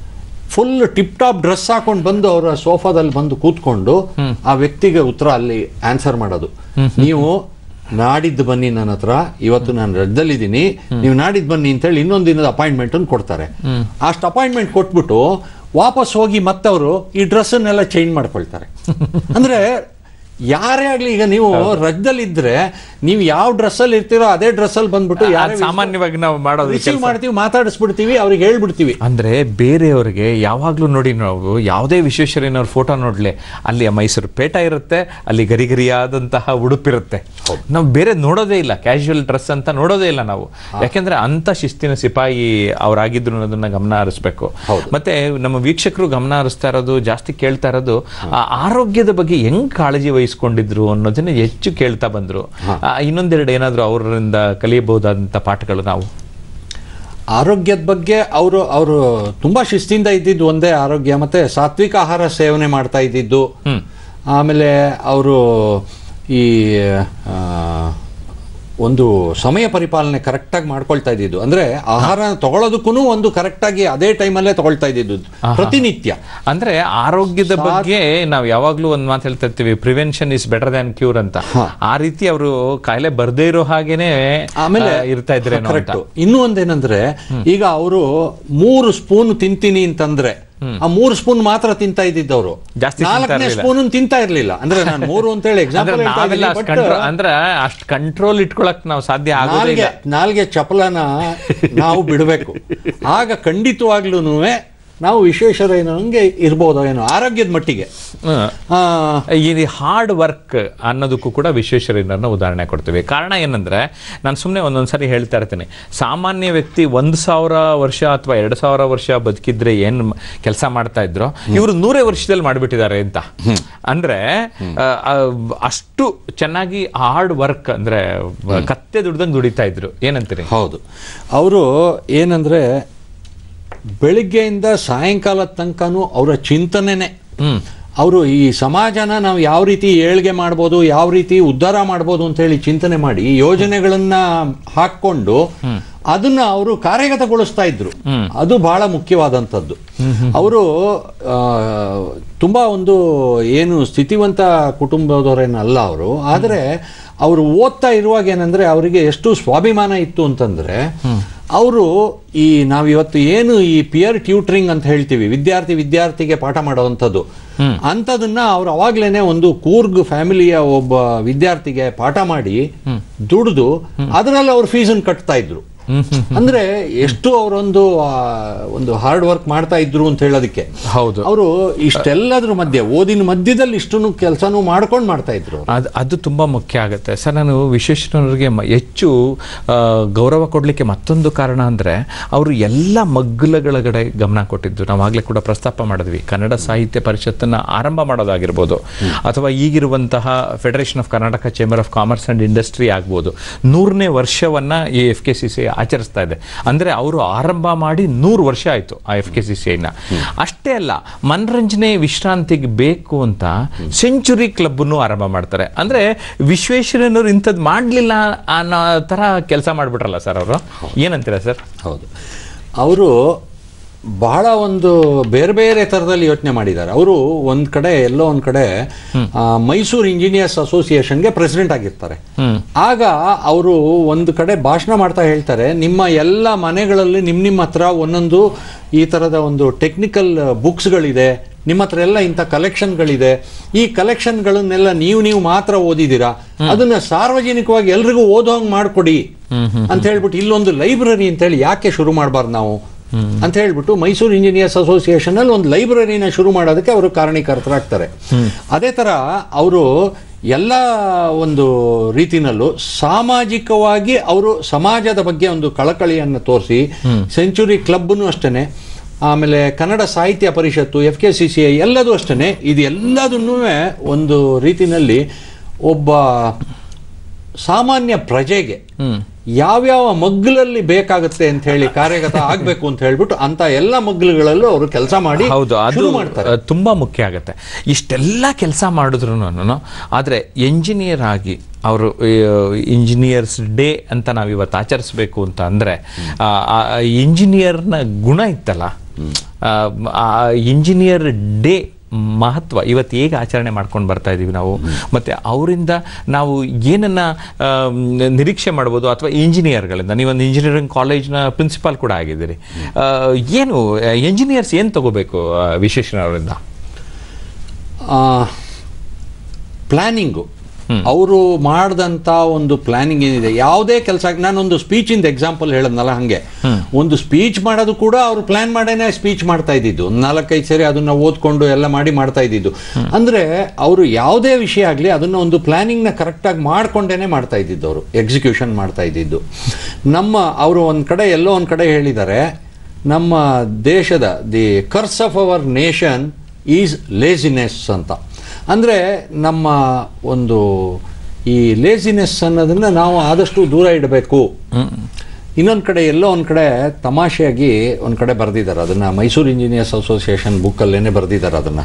ಫುಲ್ ಟಿಪ್ ಟಾಪ್ ಡ್ರೆಸ್ ಹಾಕೊಂಡು ಬಂದು ಅವರ ಸೋಫಾದಲ್ಲಿ ಬಂದು ಕೂತ್ಕೊಂಡು ಆ ವ್ಯಕ್ತಿಗೆ ಉತ್ತರ ಅಲ್ಲಿ ಆನ್ಸರ್ ಮಾಡೋದು ನೀವು ನಾಡಿದ್ದು ಬನ್ನಿ ನನ್ನ ಹತ್ರ ಇವತ್ತು ನಾನು ರಜದಲ್ಲಿದ್ದೀನಿ ನೀವು ನಾಡಿದ್ದು ಬನ್ನಿ ಅಂತೇಳಿ ಇನ್ನೊಂದು ದಿನದ ಅಪಾಯಿಂಟ್ಮೆಂಟ್ ಅನ್ನು ಕೊಡ್ತಾರೆ ಅಷ್ಟು ಅಪಾಯಿಂಟ್ಮೆಂಟ್ ಕೊಟ್ಬಿಟ್ಟು ವಾಪಸ್ ಹೋಗಿ ಮತ್ತವರು ಈ ಡ್ರೆಸ್ಸನ್ನೆಲ್ಲ ಚೇಂಜ್ ಮಾಡ್ಕೊಳ್ತಾರೆ ಅಂದ್ರೆ ಯಾರೇ ಆಗ್ಲಿ ಈಗ ನೀವು ರಜದಲ್ಲಿ ಇದ್ರೆ ನೀವು ಯಾವ ಡ್ರೆಸ್ ಅಲ್ಲಿ ಇರ್ತೀರೋ ಅದೇ ಡ್ರೆಸ್ ಅಲ್ಲಿ ಬಂದ್ಬಿಟ್ಟು ಅದ್ ಯಾರೇ ಸಾಮಾನ್ಯವಾಗಿ ನಾವು ಮಾಡೋದು ರಿಸೀವ್ ಮಾಡ್ತೀವಿ ಮಾತಾಡಿಸ್ಬಿಡ್ತೀವಿ ಅವ್ರಿಗೆ ಹೇಳ್ಬಿಡ್ತೀವಿ ಅಂದ್ರೆ ಬೇರೆಯವರಿಗೆ ಯಾವಾಗ್ಲೂ ನೋಡಿ ನಾವು ಯಾವುದೇ ವಿಶ್ವೇಶ್ವರಯ್ಯನವ್ರ ಫೋಟೋ ನೋಡ್ಲಿ ಅಲ್ಲಿ ಮೈಸೂರು ಪೇಟ ಇರುತ್ತೆ ಅಲ್ಲಿ ಗರಿಗರಿಯಾದಂತಹ ಉಡುಪಿರುತ್ತೆ ನಾವು ಬೇರೆ ನೋಡೋದೇ ಇಲ್ಲ ಕ್ಯಾಶುವಲ್ ಡ್ರೆಸ್ ಅಂತ ನೋಡೋದೇ ಇಲ್ಲ ನಾವು ಯಾಕೆಂದ್ರೆ ಅಂತ ಶಿಸ್ತಿನ ಸಿಪಾಯಿ ಅವರಾಗಿದ್ರು ಅನ್ನೋದನ್ನ ಗಮನ ಹರಿಸ್ಬೇಕು ಮತ್ತೆ ನಮ್ಮ ವೀಕ್ಷಕರು ಗಮನ ಹರಿಸ್ತಾ ಇರೋದು ಜಾಸ್ತಿ ಕೇಳ್ತಾ ಇರೋದು ಆ ಆರೋಗ್ಯದ ಬಗ್ಗೆ ಹೆಂಗ್ ಕಾಳಜಿ ವಹಿಸ್ಕೊಂಡಿದ್ರು ಅನ್ನೋದನ್ನ ಹೆಚ್ಚು ಕೇಳ್ತಾ ಬಂದ್ರು ಆ, ಇನ್ನೊಂದೆರಡು ಏನಾದ್ರು ಅವರಿಂದ ಕಲಿಯಬಹುದಾದಂತ ಪಾಠಗಳು ನಾವು ಆರೋಗ್ಯದ ಬಗ್ಗೆ ಅವರು ಅವರು ತುಂಬಾ ಶಿಸ್ತಿಂದ ಇದ್ದಿದ್ದು ಒಂದೇ ಆರೋಗ್ಯ ಮತ್ತೆ ಸಾತ್ವಿಕ ಆಹಾರ ಸೇವನೆ ಮಾಡ್ತಾ ಇದ್ದಿದ್ದು ಆಮೇಲೆ ಅವರು ಈ ಆ, ಒಂದು ಸಮಯ ಪರಿಪಾಲನೆ ಕರೆಕ್ಟಾಗಿ ಮಾಡ್ಕೊಳ್ತಾ ಇದ್ದಿದ್ದು ಅಂದ್ರೆ ಆಹಾರ ತಗೊಳ್ಳೋದಕ್ಕೂ ಒಂದು ಕರೆಕ್ಟಾಗಿ ಅದೇ ಟೈಮಲ್ಲೇ ತಗೊಳ್ತಾ ಇದ್ದಿದ್ದು ಪ್ರತಿನಿತ್ಯ ಅಂದ್ರೆ ಆರೋಗ್ಯದ ಬಗ್ಗೆ ನಾವು ಯಾವಾಗ್ಲೂ ಒಂದ್ ಮಾತು ಹೇಳ್ತಾ ಇರ್ತೀವಿ prevention is better than cure ಅಂತ ಆ ರೀತಿ ಅವರು ಕಾಯಿಲೆ ಬರ್ದೇ ಇರೋ ಹಾಗೇನೆ ಆಮೇಲೆ ಆ, ಇರ್ತಾ ಇದ್ರೇನೋ ಅಂತ ಕರೆಕ್ಟ್ ಇನ್ನೂ ಒಂದೇನಂದ್ರೆ ಈಗ ಅವರು ಮೂರು ಸ್ಪೂನ್ ತಿಂತೀನಿ ಅಂತಂದ್ರೆ ಆ ಮೂರು ಸ್ಪೂನ್ ಮಾತ್ರ ತಿಂತಾ ಇದ್ದಿದ್ದವರು ಜಾಸ್ತಿ ತಿಂತಾ ನಾಲ್ಕನೇ ಇರ್ಲಿಲ್ಲ. ಸ್ಪೂನ್ ತಿಂತಾ ಇರ್ಲಿಲ್ಲ ಅಂದ್ರೆ ನಾನು ಮೂರು ಅಂತ ಹೇಳಿ ಅಂದ್ರೆ ಎಕ್ಸಾಂಪಲ್ ನಾವೆಲ್ಲ ಅಷ್ಟ್ control- ಅಂದ್ರೆ ಅಷ್ಟ್ ಕಂಟ್ರೋಲ್ ಇಟ್ಕೊಳಕ್ ನಾವು ಸಾಧ್ಯ ಆಗೋದೇ ನಾಲ್ಗೆ ಇಲ್ಲ ನಾಲ್ಗೆ ಚಪಲನ ನಾವು ಬಿಡಬೇಕು ಆಗ ಖಂಡಿತವಾಗ್ಲೂ ನಾವು ವಿಶ್ವೇಶ್ವರಯ್ಯನಂಗೆ ಇರ್ಬೋದೋ ಏನೋ ಆರೋಗ್ಯದ ಮಟ್ಟಿಗೆ ಹ್ಮ್. ಆ, ಈ ಹಾರ್ಡ್ ವರ್ಕ್ ಅನ್ನೋದಕ್ಕೂ ಕೂಡ ವಿಶ್ವೇಶ್ವರಯ್ಯನವ್ರನ್ನ ಉದಾಹರಣೆ ಕೊಡ್ತೀವಿ ಕಾರಣ ಏನಂದ್ರೆ ನಾನು ಸುಮ್ಮನೆ ಒಂದೊಂದ್ಸರಿ ಹೇಳ್ತಾ ಇರ್ತೀನಿ ಸಾಮಾನ್ಯ ವ್ಯಕ್ತಿ ಒಂದು ಸಾವಿರ ವರ್ಷ ಅಥವಾ ಎರಡು ಸಾವಿರ ವರ್ಷ ಬದುಕಿದ್ರೆ ಏನ್ ಕೆಲಸ ಮಾಡ್ತಾ ಇದ್ರು ಇವರು ನೂರೇ ವರ್ಷದಲ್ಲಿ ಮಾಡಿಬಿಟ್ಟಿದ್ದಾರೆ ಅಂತ ಅಂದ್ರೆ ಆ, ಆ, ಅಷ್ಟು ಚೆನ್ನಾಗಿ ಹಾರ್ಡ್ ವರ್ಕ್ ಅಂದ್ರೆ ಕತ್ತೆ ದುಡ್ದಂಗೆ ದುಡಿತಾ ಇದ್ರು ಏನಂತೀರಿ ಹೌದು ಅವರು ಏನಂದ್ರೆ ಬೆಳಿಗ್ಗೆಯಿಂದ ಸಾಯಂಕಾಲದ ತನಕನೂ ಅವರ ಚಿಂತನೆನೆ ಅವರು ಈ ಸಮಾಜನ ನಾವು ಯಾವ ರೀತಿ ಏಳ್ಗೆ ಮಾಡ್ಬೋದು ಯಾವ ರೀತಿ ಉದ್ಧಾರ ಮಾಡ್ಬೋದು ಅಂತ ಹೇಳಿ ಚಿಂತನೆ ಮಾಡಿ ಯೋಜನೆಗಳನ್ನ ಹಾಕೊಂಡು ಅದನ್ನ ಅವರು ಕಾರ್ಯಗತಗೊಳಿಸ್ತಾ ಇದ್ರು ಅದು ಬಹಳ ಮುಖ್ಯವಾದಂಥದ್ದು ಅವರು ಆ, ತುಂಬಾ ಒಂದು ಏನು ಸ್ಥಿತಿವಂತ ಕುಟುಂಬದವರೇನಲ್ಲ ಅವರು ಆದರೆ ಅವರು ಓದ್ತಾ ಇರುವಾಗ ಏನಂದ್ರೆ ಅವರಿಗೆ ಎಷ್ಟು ಸ್ವಾಭಿಮಾನ ಇತ್ತು ಅಂತಂದ್ರೆ ಅವರು ಈ ನಾವಿವತ್ತು ಏನು ಈ ಪಿಯರ್ ಟ್ಯೂಟ್ರಿಂಗ್ ಅಂತ ಹೇಳ್ತೀವಿ ವಿದ್ಯಾರ್ಥಿ ವಿದ್ಯಾರ್ಥಿಗೆ ಪಾಠ ಮಾಡುವಂಥದ್ದು ಅಂಥದನ್ನ ಅವ್ರು ಅವಾಗ್ಲೇನೆ ಒಂದು ಕೂರ್ಗ್ ಫ್ಯಾಮಿಲಿಯ ಒಬ್ಬ ವಿದ್ಯಾರ್ಥಿಗೆ ಪಾಠ ಮಾಡಿ ದುಡಿದು ಅದರಲ್ಲಿ ಅವ್ರ ಫೀಸನ್ನು ಕಟ್ತಾ ಇದ್ರು ಅಂದ್ರೆ ಎಷ್ಟು ಅವರೊಂದು ಆ, ಒಂದು ಹಾರ್ಡ್ ವರ್ಕ್ ಮಾಡ್ತಾ ಇದ್ರು ಅಂತ ಹೇಳೋದಕ್ಕೆ ಹೌದು ಅವರು ಇಷ್ಟೆಲ್ಲದ್ರ ಮಧ್ಯೆ ಓದಿನ ಮಧ್ಯದಲ್ಲಿ ಇಷ್ಟನ್ನು ಕೆಲಸನೂ ಮಾಡ್ಕೊಂಡು ಮಾಡ್ತಾ ಇದ್ರು ಅವ್ರು. ಅದು ಅದು ತುಂಬ ಮುಖ್ಯ ಆಗುತ್ತೆ ಸರ್ ನಾನು ವಿಶ್ವೇಶ್ವರಯ್ಯನವ್ರಿಗೆ ಮ- ಹೆಚ್ಚು ಆ, ಗೌರವ ಕೊಡಲಿಕ್ಕೆ ಮತ್ತೊಂದು ಕಾರಣ ಅಂದರೆ ಅವರು ಎಲ್ಲ ಮಗ್ಗಲಗಳ ಕಡೆ ಗಮನ ಕೊಟ್ಟಿದ್ದು ನಾವು ಆಗಲೇ ಕೂಡ ಪ್ರಸ್ತಾಪ ಮಾಡಿದ್ವಿ ಕನ್ನಡ ಸಾಹಿತ್ಯ ಪರಿಷತ್ತನ್ನು ಆರಂಭ ಮಾಡೋದಾಗಿರ್ಬೋದು ಅಥವಾ ಈಗಿರುವಂತಹ federation of Karnataka chamber of commerce and industry ಆಗ್ಬೋದು ನೂರನೇ ವರ್ಷವನ್ನು ಈ ಎಫ್ ಕೆ ಸಿ ಸಿ ಆಚರಿಸ್ತಾ ಇದೆ ಅಂದರೆ ಅವರು ಆರಂಭ ಮಾಡಿ ನೂರು ವರ್ಷ ಆಯಿತು ಆ ಎಫ್ ಕೆ ಸಿ ಸಿ ಐನ ಅಷ್ಟೇ ಅಲ್ಲ ಮನರಂಜನೆ ವಿಶ್ರಾಂತಿಗೆ ಬೇಕು ಅಂತ ಸೆಂಚುರಿ ಕ್ಲಬ್ಬನ್ನು ಆರಂಭ ಮಾಡ್ತಾರೆ ಅಂದರೆ ವಿಶ್ವೇಶ್ವರಯ್ಯನವರು ಇಂಥದ್ದು ಮಾಡಲಿಲ್ಲ ಅನ್ನೋ ಥರ ಕೆಲಸ ಮಾಡಿಬಿಟ್ರಲ್ಲ ಸರ್ ಅವರು ಏನಂತೀರಾ ಸರ್ ಹೌದು ಅವರು ಬಹಳ ಒಂದು ಬೇರೆ ಬೇರೆ ಥರದಲ್ಲಿ ಯೋಚನೆ ಮಾಡಿದ್ದಾರೆ ಅವರು ಒಂದು ಕಡೆ ಎಲ್ಲೋ ಒಂದು ಕಡೆ ಆ, ಮೈಸೂರು ಇಂಜಿನಿಯರ್ಸ್ ಅಸೋಸಿಯೇಷನ್ಗೆ ಪ್ರೆಸಿಡೆಂಟ್ ಆಗಿರ್ತಾರೆ ಆಗ ಅವರು ಒಂದು ಕಡೆ ಭಾಷಣ ಮಾಡ್ತಾ ಹೇಳ್ತಾರೆ ನಿಮ್ಮ ಎಲ್ಲ ಮನೆಗಳಲ್ಲಿ ನಿಮ್ಮ ನಿಮ್ಮ ಹತ್ರ ಒಂದೊಂದು ಈ ಥರದ ಒಂದು ಟೆಕ್ನಿಕಲ್ ಬುಕ್ಸ್ಗಳಿದೆ ನಿಮ್ಮ ಹತ್ರ ಎಲ್ಲ ಇಂಥ ಕಲೆಕ್ಷನ್ಗಳಿದೆ ಈ ಕಲೆಕ್ಷನ್ಗಳನ್ನೆಲ್ಲ ನೀವು ನೀವು ಮಾತ್ರ ಓದಿದ್ದೀರಾ ಅದನ್ನ ಸಾರ್ವಜನಿಕವಾಗಿ ಎಲ್ರಿಗೂ ಓದೋ ಹಂಗೆ ಮಾಡಿಕೊಡಿ ಅಂತ ಹೇಳ್ಬಿಟ್ಟು ಇಲ್ಲೊಂದು ಲೈಬ್ರರಿ ಅಂತ ಹೇಳಿ ಯಾಕೆ ಶುರು ಮಾಡಬಾರ್ದು ನಾವು ಅಂತ ಹೇಳ್ಬಿಟ್ಟು ಮೈಸೂರು ಇಂಜಿನಿಯರ್ಸ್ ಅಸೋಸಿಯೇಷನ್ ಅಲ್ಲಿ ಒಂದು ಲೈಬ್ರರಿನ ಶುರು ಮಾಡೋದಕ್ಕೆ ಅವರು ಕಾರಣೀಕರ್ತರಾಗ್ತಾರೆ ಅದೇ ತರ ಅವರು ಎಲ್ಲ ಒಂದು ರೀತಿನಲ್ಲೂ ಸಾಮಾಜಿಕವಾಗಿ ಅವರು ಸಮಾಜದ ಬಗ್ಗೆ ಒಂದು ಕಳಕಳಿಯನ್ನು ತೋರಿಸಿ ಸೆಂಚುರಿ ಕ್ಲಬ್ನು ಅಷ್ಟೇನೆ ಆಮೇಲೆ Kannada Sahitya Parishat F K C C I ಎಲ್ಲದೂ ಅಷ್ಟೇನೆ ಇದು ಎಲ್ಲದನ್ನೂ ಒಂದು ರೀತಿನಲ್ಲಿ ಒಬ್ಬ ಸಾಮಾನ್ಯ ಪ್ರಜೆಗೆ ಯಾವ್ಯಾವ ಮಗ್ಗಲಲ್ಲಿ ಬೇಕಾಗುತ್ತೆ ಅಂತ ಹೇಳಿ ಕಾರ್ಯಗತ ಆಗ್ಬೇಕು ಅಂತ ಹೇಳ್ಬಿಟ್ಟು ಅಂತ ಎಲ್ಲ ಮಗ್ಗಲುಗಳಲ್ಲೂ ಅವರು ಕೆಲಸ ಮಾಡಿ ಹೌದು ಅದು ಶುರು ಮಾಡ್ತಾರೆ ಅಹ್, ತುಂಬಾ ಮುಖ್ಯ ಆಗುತ್ತೆ ಇಷ್ಟೆಲ್ಲ ಕೆಲಸ ಮಾಡಿದ್ರು ಆದರೆ ಎಂಜಿನಿಯರ್ ಆಗಿ ಅವರು ಇಂಜಿನಿಯರ್ಸ್ ಡೇ ಅಂತ ನಾವು ಇವತ್ತು ಆಚರಿಸ್ಬೇಕು ಅಂತ ಅಂದರೆ ಇಂಜಿನಿಯರ್ನ ಗುಣ ಇತ್ತಲ್ಲ ಆ ಇಂಜಿನಿಯರ್ ಡೇ ಮಹತ್ವ ಇವತ್ತು ಹೇಗೆ ಆಚರಣೆ ಮಾಡ್ಕೊಂಡು ಬರ್ತಾ ಇದ್ದೀವಿ ನಾವು ಮತ್ತು ಅವರಿಂದ ನಾವು ಏನನ್ನ ಆಮ್, ನಿರೀಕ್ಷೆ ಮಾಡ್ಬೋದು ಅಥವಾ ಇಂಜಿನಿಯರ್ಗಳಿಂದ ನೀವೊಂದು ಇಂಜಿನಿಯರಿಂಗ್ ಕಾಲೇಜ್ನ ಪ್ರಿನ್ಸಿಪಾಲ್ ಕೂಡ ಆಗಿದ್ದೀರಿ ಆ, ಏನು ಇಂಜಿನಿಯರ್ಸ್ ಏನು ತಗೋಬೇಕು ವಿಶೇಷಣವರಿಂದ ಆ, ಪ್ಲಾನಿಂಗು ಅವರು ಮಾಡಿದಂಥ ಒಂದು ಪ್ಲಾನಿಂಗ್ ಏನಿದೆ ಯಾವುದೇ ಕೆಲಸ ನಾನೊಂದು ಸ್ಪೀಚಿಂದ ಎಕ್ಸಾಂಪಲ್ ಹೇಳದ್ನಲ್ಲ ಹಂಗೆ ಒಂದು ಸ್ಪೀಚ್ ಮಾಡೋದು ಕೂಡ ಅವರು ಪ್ಲಾನ್ ಮಾಡೇನೆ ಸ್ಪೀಚ್ ಮಾಡ್ತಾ ಇದ್ದಿದ್ದು ಒಂದ್ ನಾಲ್ಕೈದು ಸರಿ ಅದನ್ನ ಓದ್ಕೊಂಡು ಎಲ್ಲ ಮಾಡಿ ಮಾಡ್ತಾ ಇದ್ದಿದ್ದು ಅಂದ್ರೆ ಅವರು ಯಾವುದೇ ವಿಷಯ ಆಗಲಿ ಅದನ್ನ ಒಂದು ಪ್ಲಾನಿಂಗ್ನ ಕರೆಕ್ಟಾಗಿ ಮಾಡ್ಕೊಂಡೇನೆ ಮಾಡ್ತಾ ಇದ್ದಿದ್ದು ಅವರು ಎಕ್ಸಿಕ್ಯೂಷನ್ ಮಾಡ್ತಾ ಇದ್ದಿದ್ದು ನಮ್ಮ ಅವರು ಒಂದು ಕಡೆ ಎಲ್ಲೋ ಒಂದು ಕಡೆ ಹೇಳಿದ್ದಾರೆ ನಮ್ಮ ದೇಶದ the curse of our nation is laziness ಅಂತ ಅಂದರೆ ನಮ್ಮ ಒಂದು ಈ ಲೇಸಿನೆಸ್ ಅನ್ನೋದನ್ನ ನಾವು ಆದಷ್ಟು ದೂರ ಇಡಬೇಕು ಇನ್ನೊಂದು ಕಡೆ ಎಲ್ಲೋ ಒಂದು ಕಡೆ ತಮಾಷೆಯಾಗಿ ಒಂದು ಕಡೆ ಬರೆದಿದ್ದಾರೆ ಅದನ್ನ ಮೈಸೂರು ಇಂಜಿನಿಯರ್ಸ್ ಅಸೋಸಿಯೇಷನ್ ಬುಕ್ಕಲ್ಲೇನೆ ಬರೆದಿದ್ದಾರೆ ಅದನ್ನ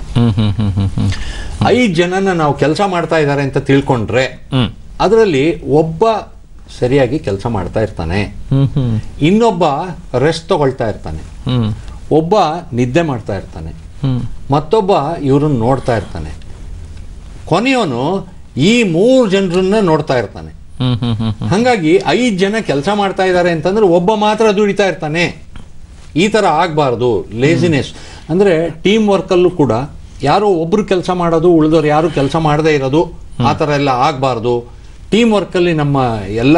ಐದು ಜನನ ನಾವು ಕೆಲಸ ಮಾಡ್ತಾ ಇದ್ದಾರೆ ಅಂತ ತಿಳ್ಕೊಂಡ್ರೆ ಅದರಲ್ಲಿ ಒಬ್ಬ ಸರಿಯಾಗಿ ಕೆಲಸ ಮಾಡ್ತಾ ಇರ್ತಾನೆ ಇನ್ನೊಬ್ಬ ರೆಸ್ಟ್ ತಗೊಳ್ತಾ ಇರ್ತಾನೆ ಒಬ್ಬ ನಿದ್ದೆ ಮಾಡ್ತಾ ಇರ್ತಾನೆ ಮತ್ತೊಬ್ಬ ಇವ್ರನ್ನ ನೋಡ್ತಾ ಇರ್ತಾನೆ ಕೊನೆಯವನು ಈ ಮೂರು ಜನರನ್ನ ನೋಡ್ತಾ ಇರ್ತಾನೆ ಹಂಗಾಗಿ ಐದು ಜನ ಕೆಲಸ ಮಾಡ್ತಾ ಇದ್ದಾರೆ ಅಂತಂದ್ರೆ ಒಬ್ಬ ಮಾತ್ರ ದುಡಿತಾ ಇರ್ತಾನೆ ಈ ತರ ಆಗಬಾರ್ದು ಲೇಸಿನೆಸ್ ಅಂದ್ರೆ ಟೀಮ್ ವರ್ಕಲ್ಲೂ ಕೂಡ ಯಾರೋ ಒಬ್ರು ಕೆಲಸ ಮಾಡೋದು ಉಳಿದವ್ರು ಯಾರು ಕೆಲಸ ಮಾಡದೇ ಇರೋದು ಆ ಥರ ಎಲ್ಲ ಆಗಬಾರ್ದು ಟೀಮ್ ವರ್ಕಲ್ಲಿ ನಮ್ಮ ಎಲ್ಲ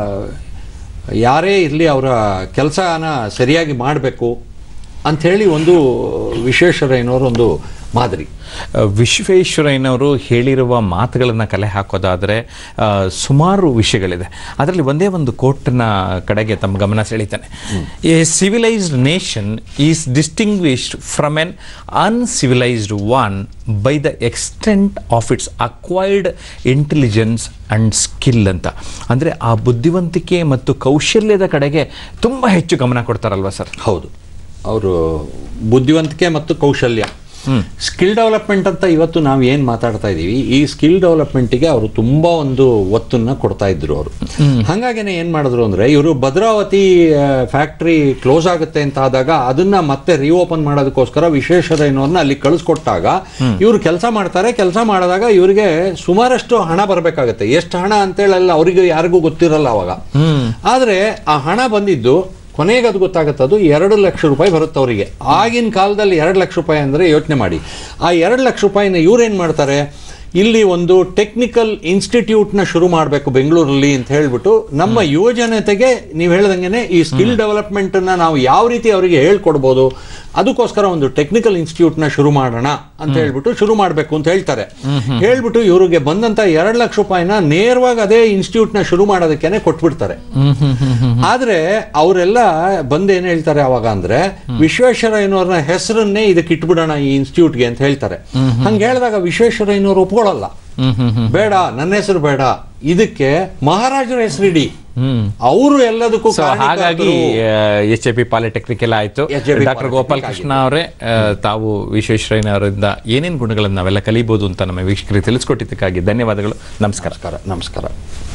ಯಾರೇ ಇರಲಿ ಅವರ ಕೆಲಸನ ಸರಿಯಾಗಿ ಮಾಡಬೇಕು ಅಂಥೇಳಿ ಒಂದು ವಿಶ್ವೇಶ್ವರಯ್ಯನವರು ಒಂದು ಮಾದರಿ ಆ, ವಿಶ್ವೇಶ್ವರಯ್ಯನವರು ಹೇಳಿರುವ ಮಾತುಗಳನ್ನು ಕಲೆ ಹಾಕೋದಾದರೆ ಆ, ಸುಮಾರು ವಿಷಯಗಳಿದೆ ಅದರಲ್ಲಿ ಒಂದೇ ಒಂದು ಕೋರ್ಟ್ನ ಕಡೆಗೆ ತಮ್ಮ ಗಮನ ಸೆಳೀತಾನೆ a civilised nation is distinguished from an uncivilised one by the extent of its acquired intelligence and skill ಅಂತ ಅಂದರೆ ಆ ಬುದ್ಧಿವಂತಿಕೆ ಮತ್ತು ಕೌಶಲ್ಯದ ಕಡೆಗೆ ತುಂಬ ಹೆಚ್ಚು ಗಮನ ಕೊಡ್ತಾರಲ್ವಾ ಸರ್ ಹೌದು ಅವರು ಬುದ್ಧಿವಂತಿಕೆ ಮತ್ತು ಕೌಶಲ್ಯ ಸ್ಕಿಲ್ ಡೆವಲಪ್ಮೆಂಟ್ ಅಂತ ಇವತ್ತು ನಾವು ಏನು ಮಾತಾಡ್ತಾ ಇದ್ದೀವಿ ಈ ಸ್ಕಿಲ್ ಡೆವಲಪ್ಮೆಂಟಿಗೆ ಅವರು ತುಂಬಾ ಒಂದು ಒತ್ತನ್ನ ಕೊಡ್ತಾ ಇದ್ರು ಅವರು ಹಾಗಾಗಿನೇ ಏನ್ ಮಾಡಿದ್ರು ಅಂದ್ರೆ ಇವರು ಭದ್ರಾವತಿ ಫ್ಯಾಕ್ಟ್ರಿ ಕ್ಲೋಸ್ ಆಗುತ್ತೆ ಅಂತ ಆದಾಗ ಅದನ್ನ ಮತ್ತೆ ರಿಓಪನ್ ಮಾಡೋದಕ್ಕೋಸ್ಕರ ವಿಶ್ವೇಶ್ವರಯ್ಯನವ್ರನ್ನ ಅಲ್ಲಿ ಕಳಿಸ್ಕೊಟ್ಟಾಗ ಇವರು ಕೆಲಸ ಮಾಡ್ತಾರೆ ಕೆಲಸ ಮಾಡಿದಾಗ ಇವರಿಗೆ ಸುಮಾರಷ್ಟು ಹಣ ಬರಬೇಕಾಗತ್ತೆ ಎಷ್ಟು ಹಣ ಅಂತೇಳಲ್ಲ ಅವರಿಗೆ ಯಾರಿಗೂ ಗೊತ್ತಿರಲ್ಲ ಅವಾಗ ಆದ್ರೆ ಆ ಹಣ ಬಂದಿದ್ದು ಕೊನೆಗೆ ಅದು ಗೊತ್ತಾಗುತ್ತೆ ಅದು ಎರಡು ಲಕ್ಷ ರೂಪಾಯಿ ಬರುತ್ತೆ ಅವರಿಗೆ ಆಗಿನ ಕಾಲದಲ್ಲಿ ಎರಡು ಲಕ್ಷ ರೂಪಾಯಿ ಅಂದರೆ ಯೋಚನೆ ಮಾಡಿ ಆ ಎರಡು ಲಕ್ಷ ರೂಪಾಯಿನ ಇವ್ರೇನು ಮಾಡ್ತಾರೆ ಇಲ್ಲಿ ಒಂದು ಟೆಕ್ನಿಕಲ್ ಇನ್ಸ್ಟಿಟ್ಯೂಟ್ನ ಶುರು ಮಾಡಬೇಕು ಬೆಂಗಳೂರಲ್ಲಿ ಅಂತ ಹೇಳ್ಬಿಟ್ಟು ನಮ್ಮ ಯುವಜನತೆಗೆ ನೀವು ಹೇಳ್ದಂಗೆನೆ ಈ ಸ್ಕಿಲ್ ಡೆವಲಪ್ಮೆಂಟನ್ನ ನಾವು ಯಾವ ರೀತಿ ಅವರಿಗೆ ಹೇಳ್ಕೊಡ್ಬೋದು ಅದಕ್ಕೋಸ್ಕರ ಒಂದು ಟೆಕ್ನಿಕಲ್ ಇನ್ಸ್ಟಿಟ್ಯೂಟ್ನ ಶುರು ಮಾಡೋಣ ಅಂತ ಹೇಳ್ಬಿಟ್ಟು ಶುರು ಮಾಡಬೇಕು ಅಂತ ಹೇಳ್ತಾರೆ ಹೇಳ್ಬಿಟ್ಟು ಇವ್ರಿಗೆ ಬಂದಂತ ಎರಡು ಲಕ್ಷ ರೂಪಾಯಿನ ನೇರವಾಗಿ ಅದೇ ಇನ್ಸ್ಟಿಟ್ಯೂಟ್ನ ಶುರು ಮಾಡೋದಕ್ಕೇನೆ ಕೊಟ್ಬಿಡ್ತಾರೆ ಆದ್ರೆ ಅವರೆಲ್ಲ ಬಂದು ಏನ್ ಹೇಳ್ತಾರೆ ಅವಾಗ ಅಂದ್ರೆ ವಿಶ್ವೇಶ್ವರಯ್ಯನವ್ರನ್ನ ಹೆಸರನ್ನೇ ಇದಕ್ಕೆ ಇಟ್ಬಿಡೋಣ ಈ ಇನ್ಸ್ಟಿಟ್ಯೂಟ್ಗೆ ಅಂತ ಹೇಳ್ತಾರೆ ಹಂಗೆ ಹೇಳಿದಾಗ ವಿಶ್ವೇಶ್ವರಯ್ಯನವರು ಒಪ್ಕೊಳ್ಳಲ್ಲ ಬೇಡ ನನ್ನ ಹೆಸರು ಬೇಡ ಇದಕ್ಕೆ ಮಹಾರಾಜರ ಹೆಸರಿಡಿ ಅವರು ಎಲ್ಲದಕ್ಕೂ ಸೊ ಹಾಗಾಗಿ ಕಾರಣೀಕರ್ತರು. ಎಚ್ ಎ ಪಿ ಪಾಲಿಟೆಕ್ನಿಕ್ ಎಲ್ಲ ಆಯ್ತು HAP ಡಾಕ್ಟರ್ ಗೋಪಾಲ್ ಕೃಷ್ಣ ಅವರೇ ಆ, ತಾವು ವಿಶ್ವೇಶ್ವರಯ್ಯನವರಿಂದ ಏನೇನು ಗುಣಗಳನ್ನು ನಾವೆಲ್ಲ ಕಲಿಬಹುದು ಅಂತ ನಮ್ಮ ವೀಕ್ಷಕರಿಗೆ ತಿಳಿಸ್ಕೊಟ್ಟಿದ್ದಕ್ಕಾಗಿ ಧನ್ಯವಾದಗಳು ನಮಸ್ಕಾರ ನಮಸ್ಕಾರ ನಮಸ್ಕಾರ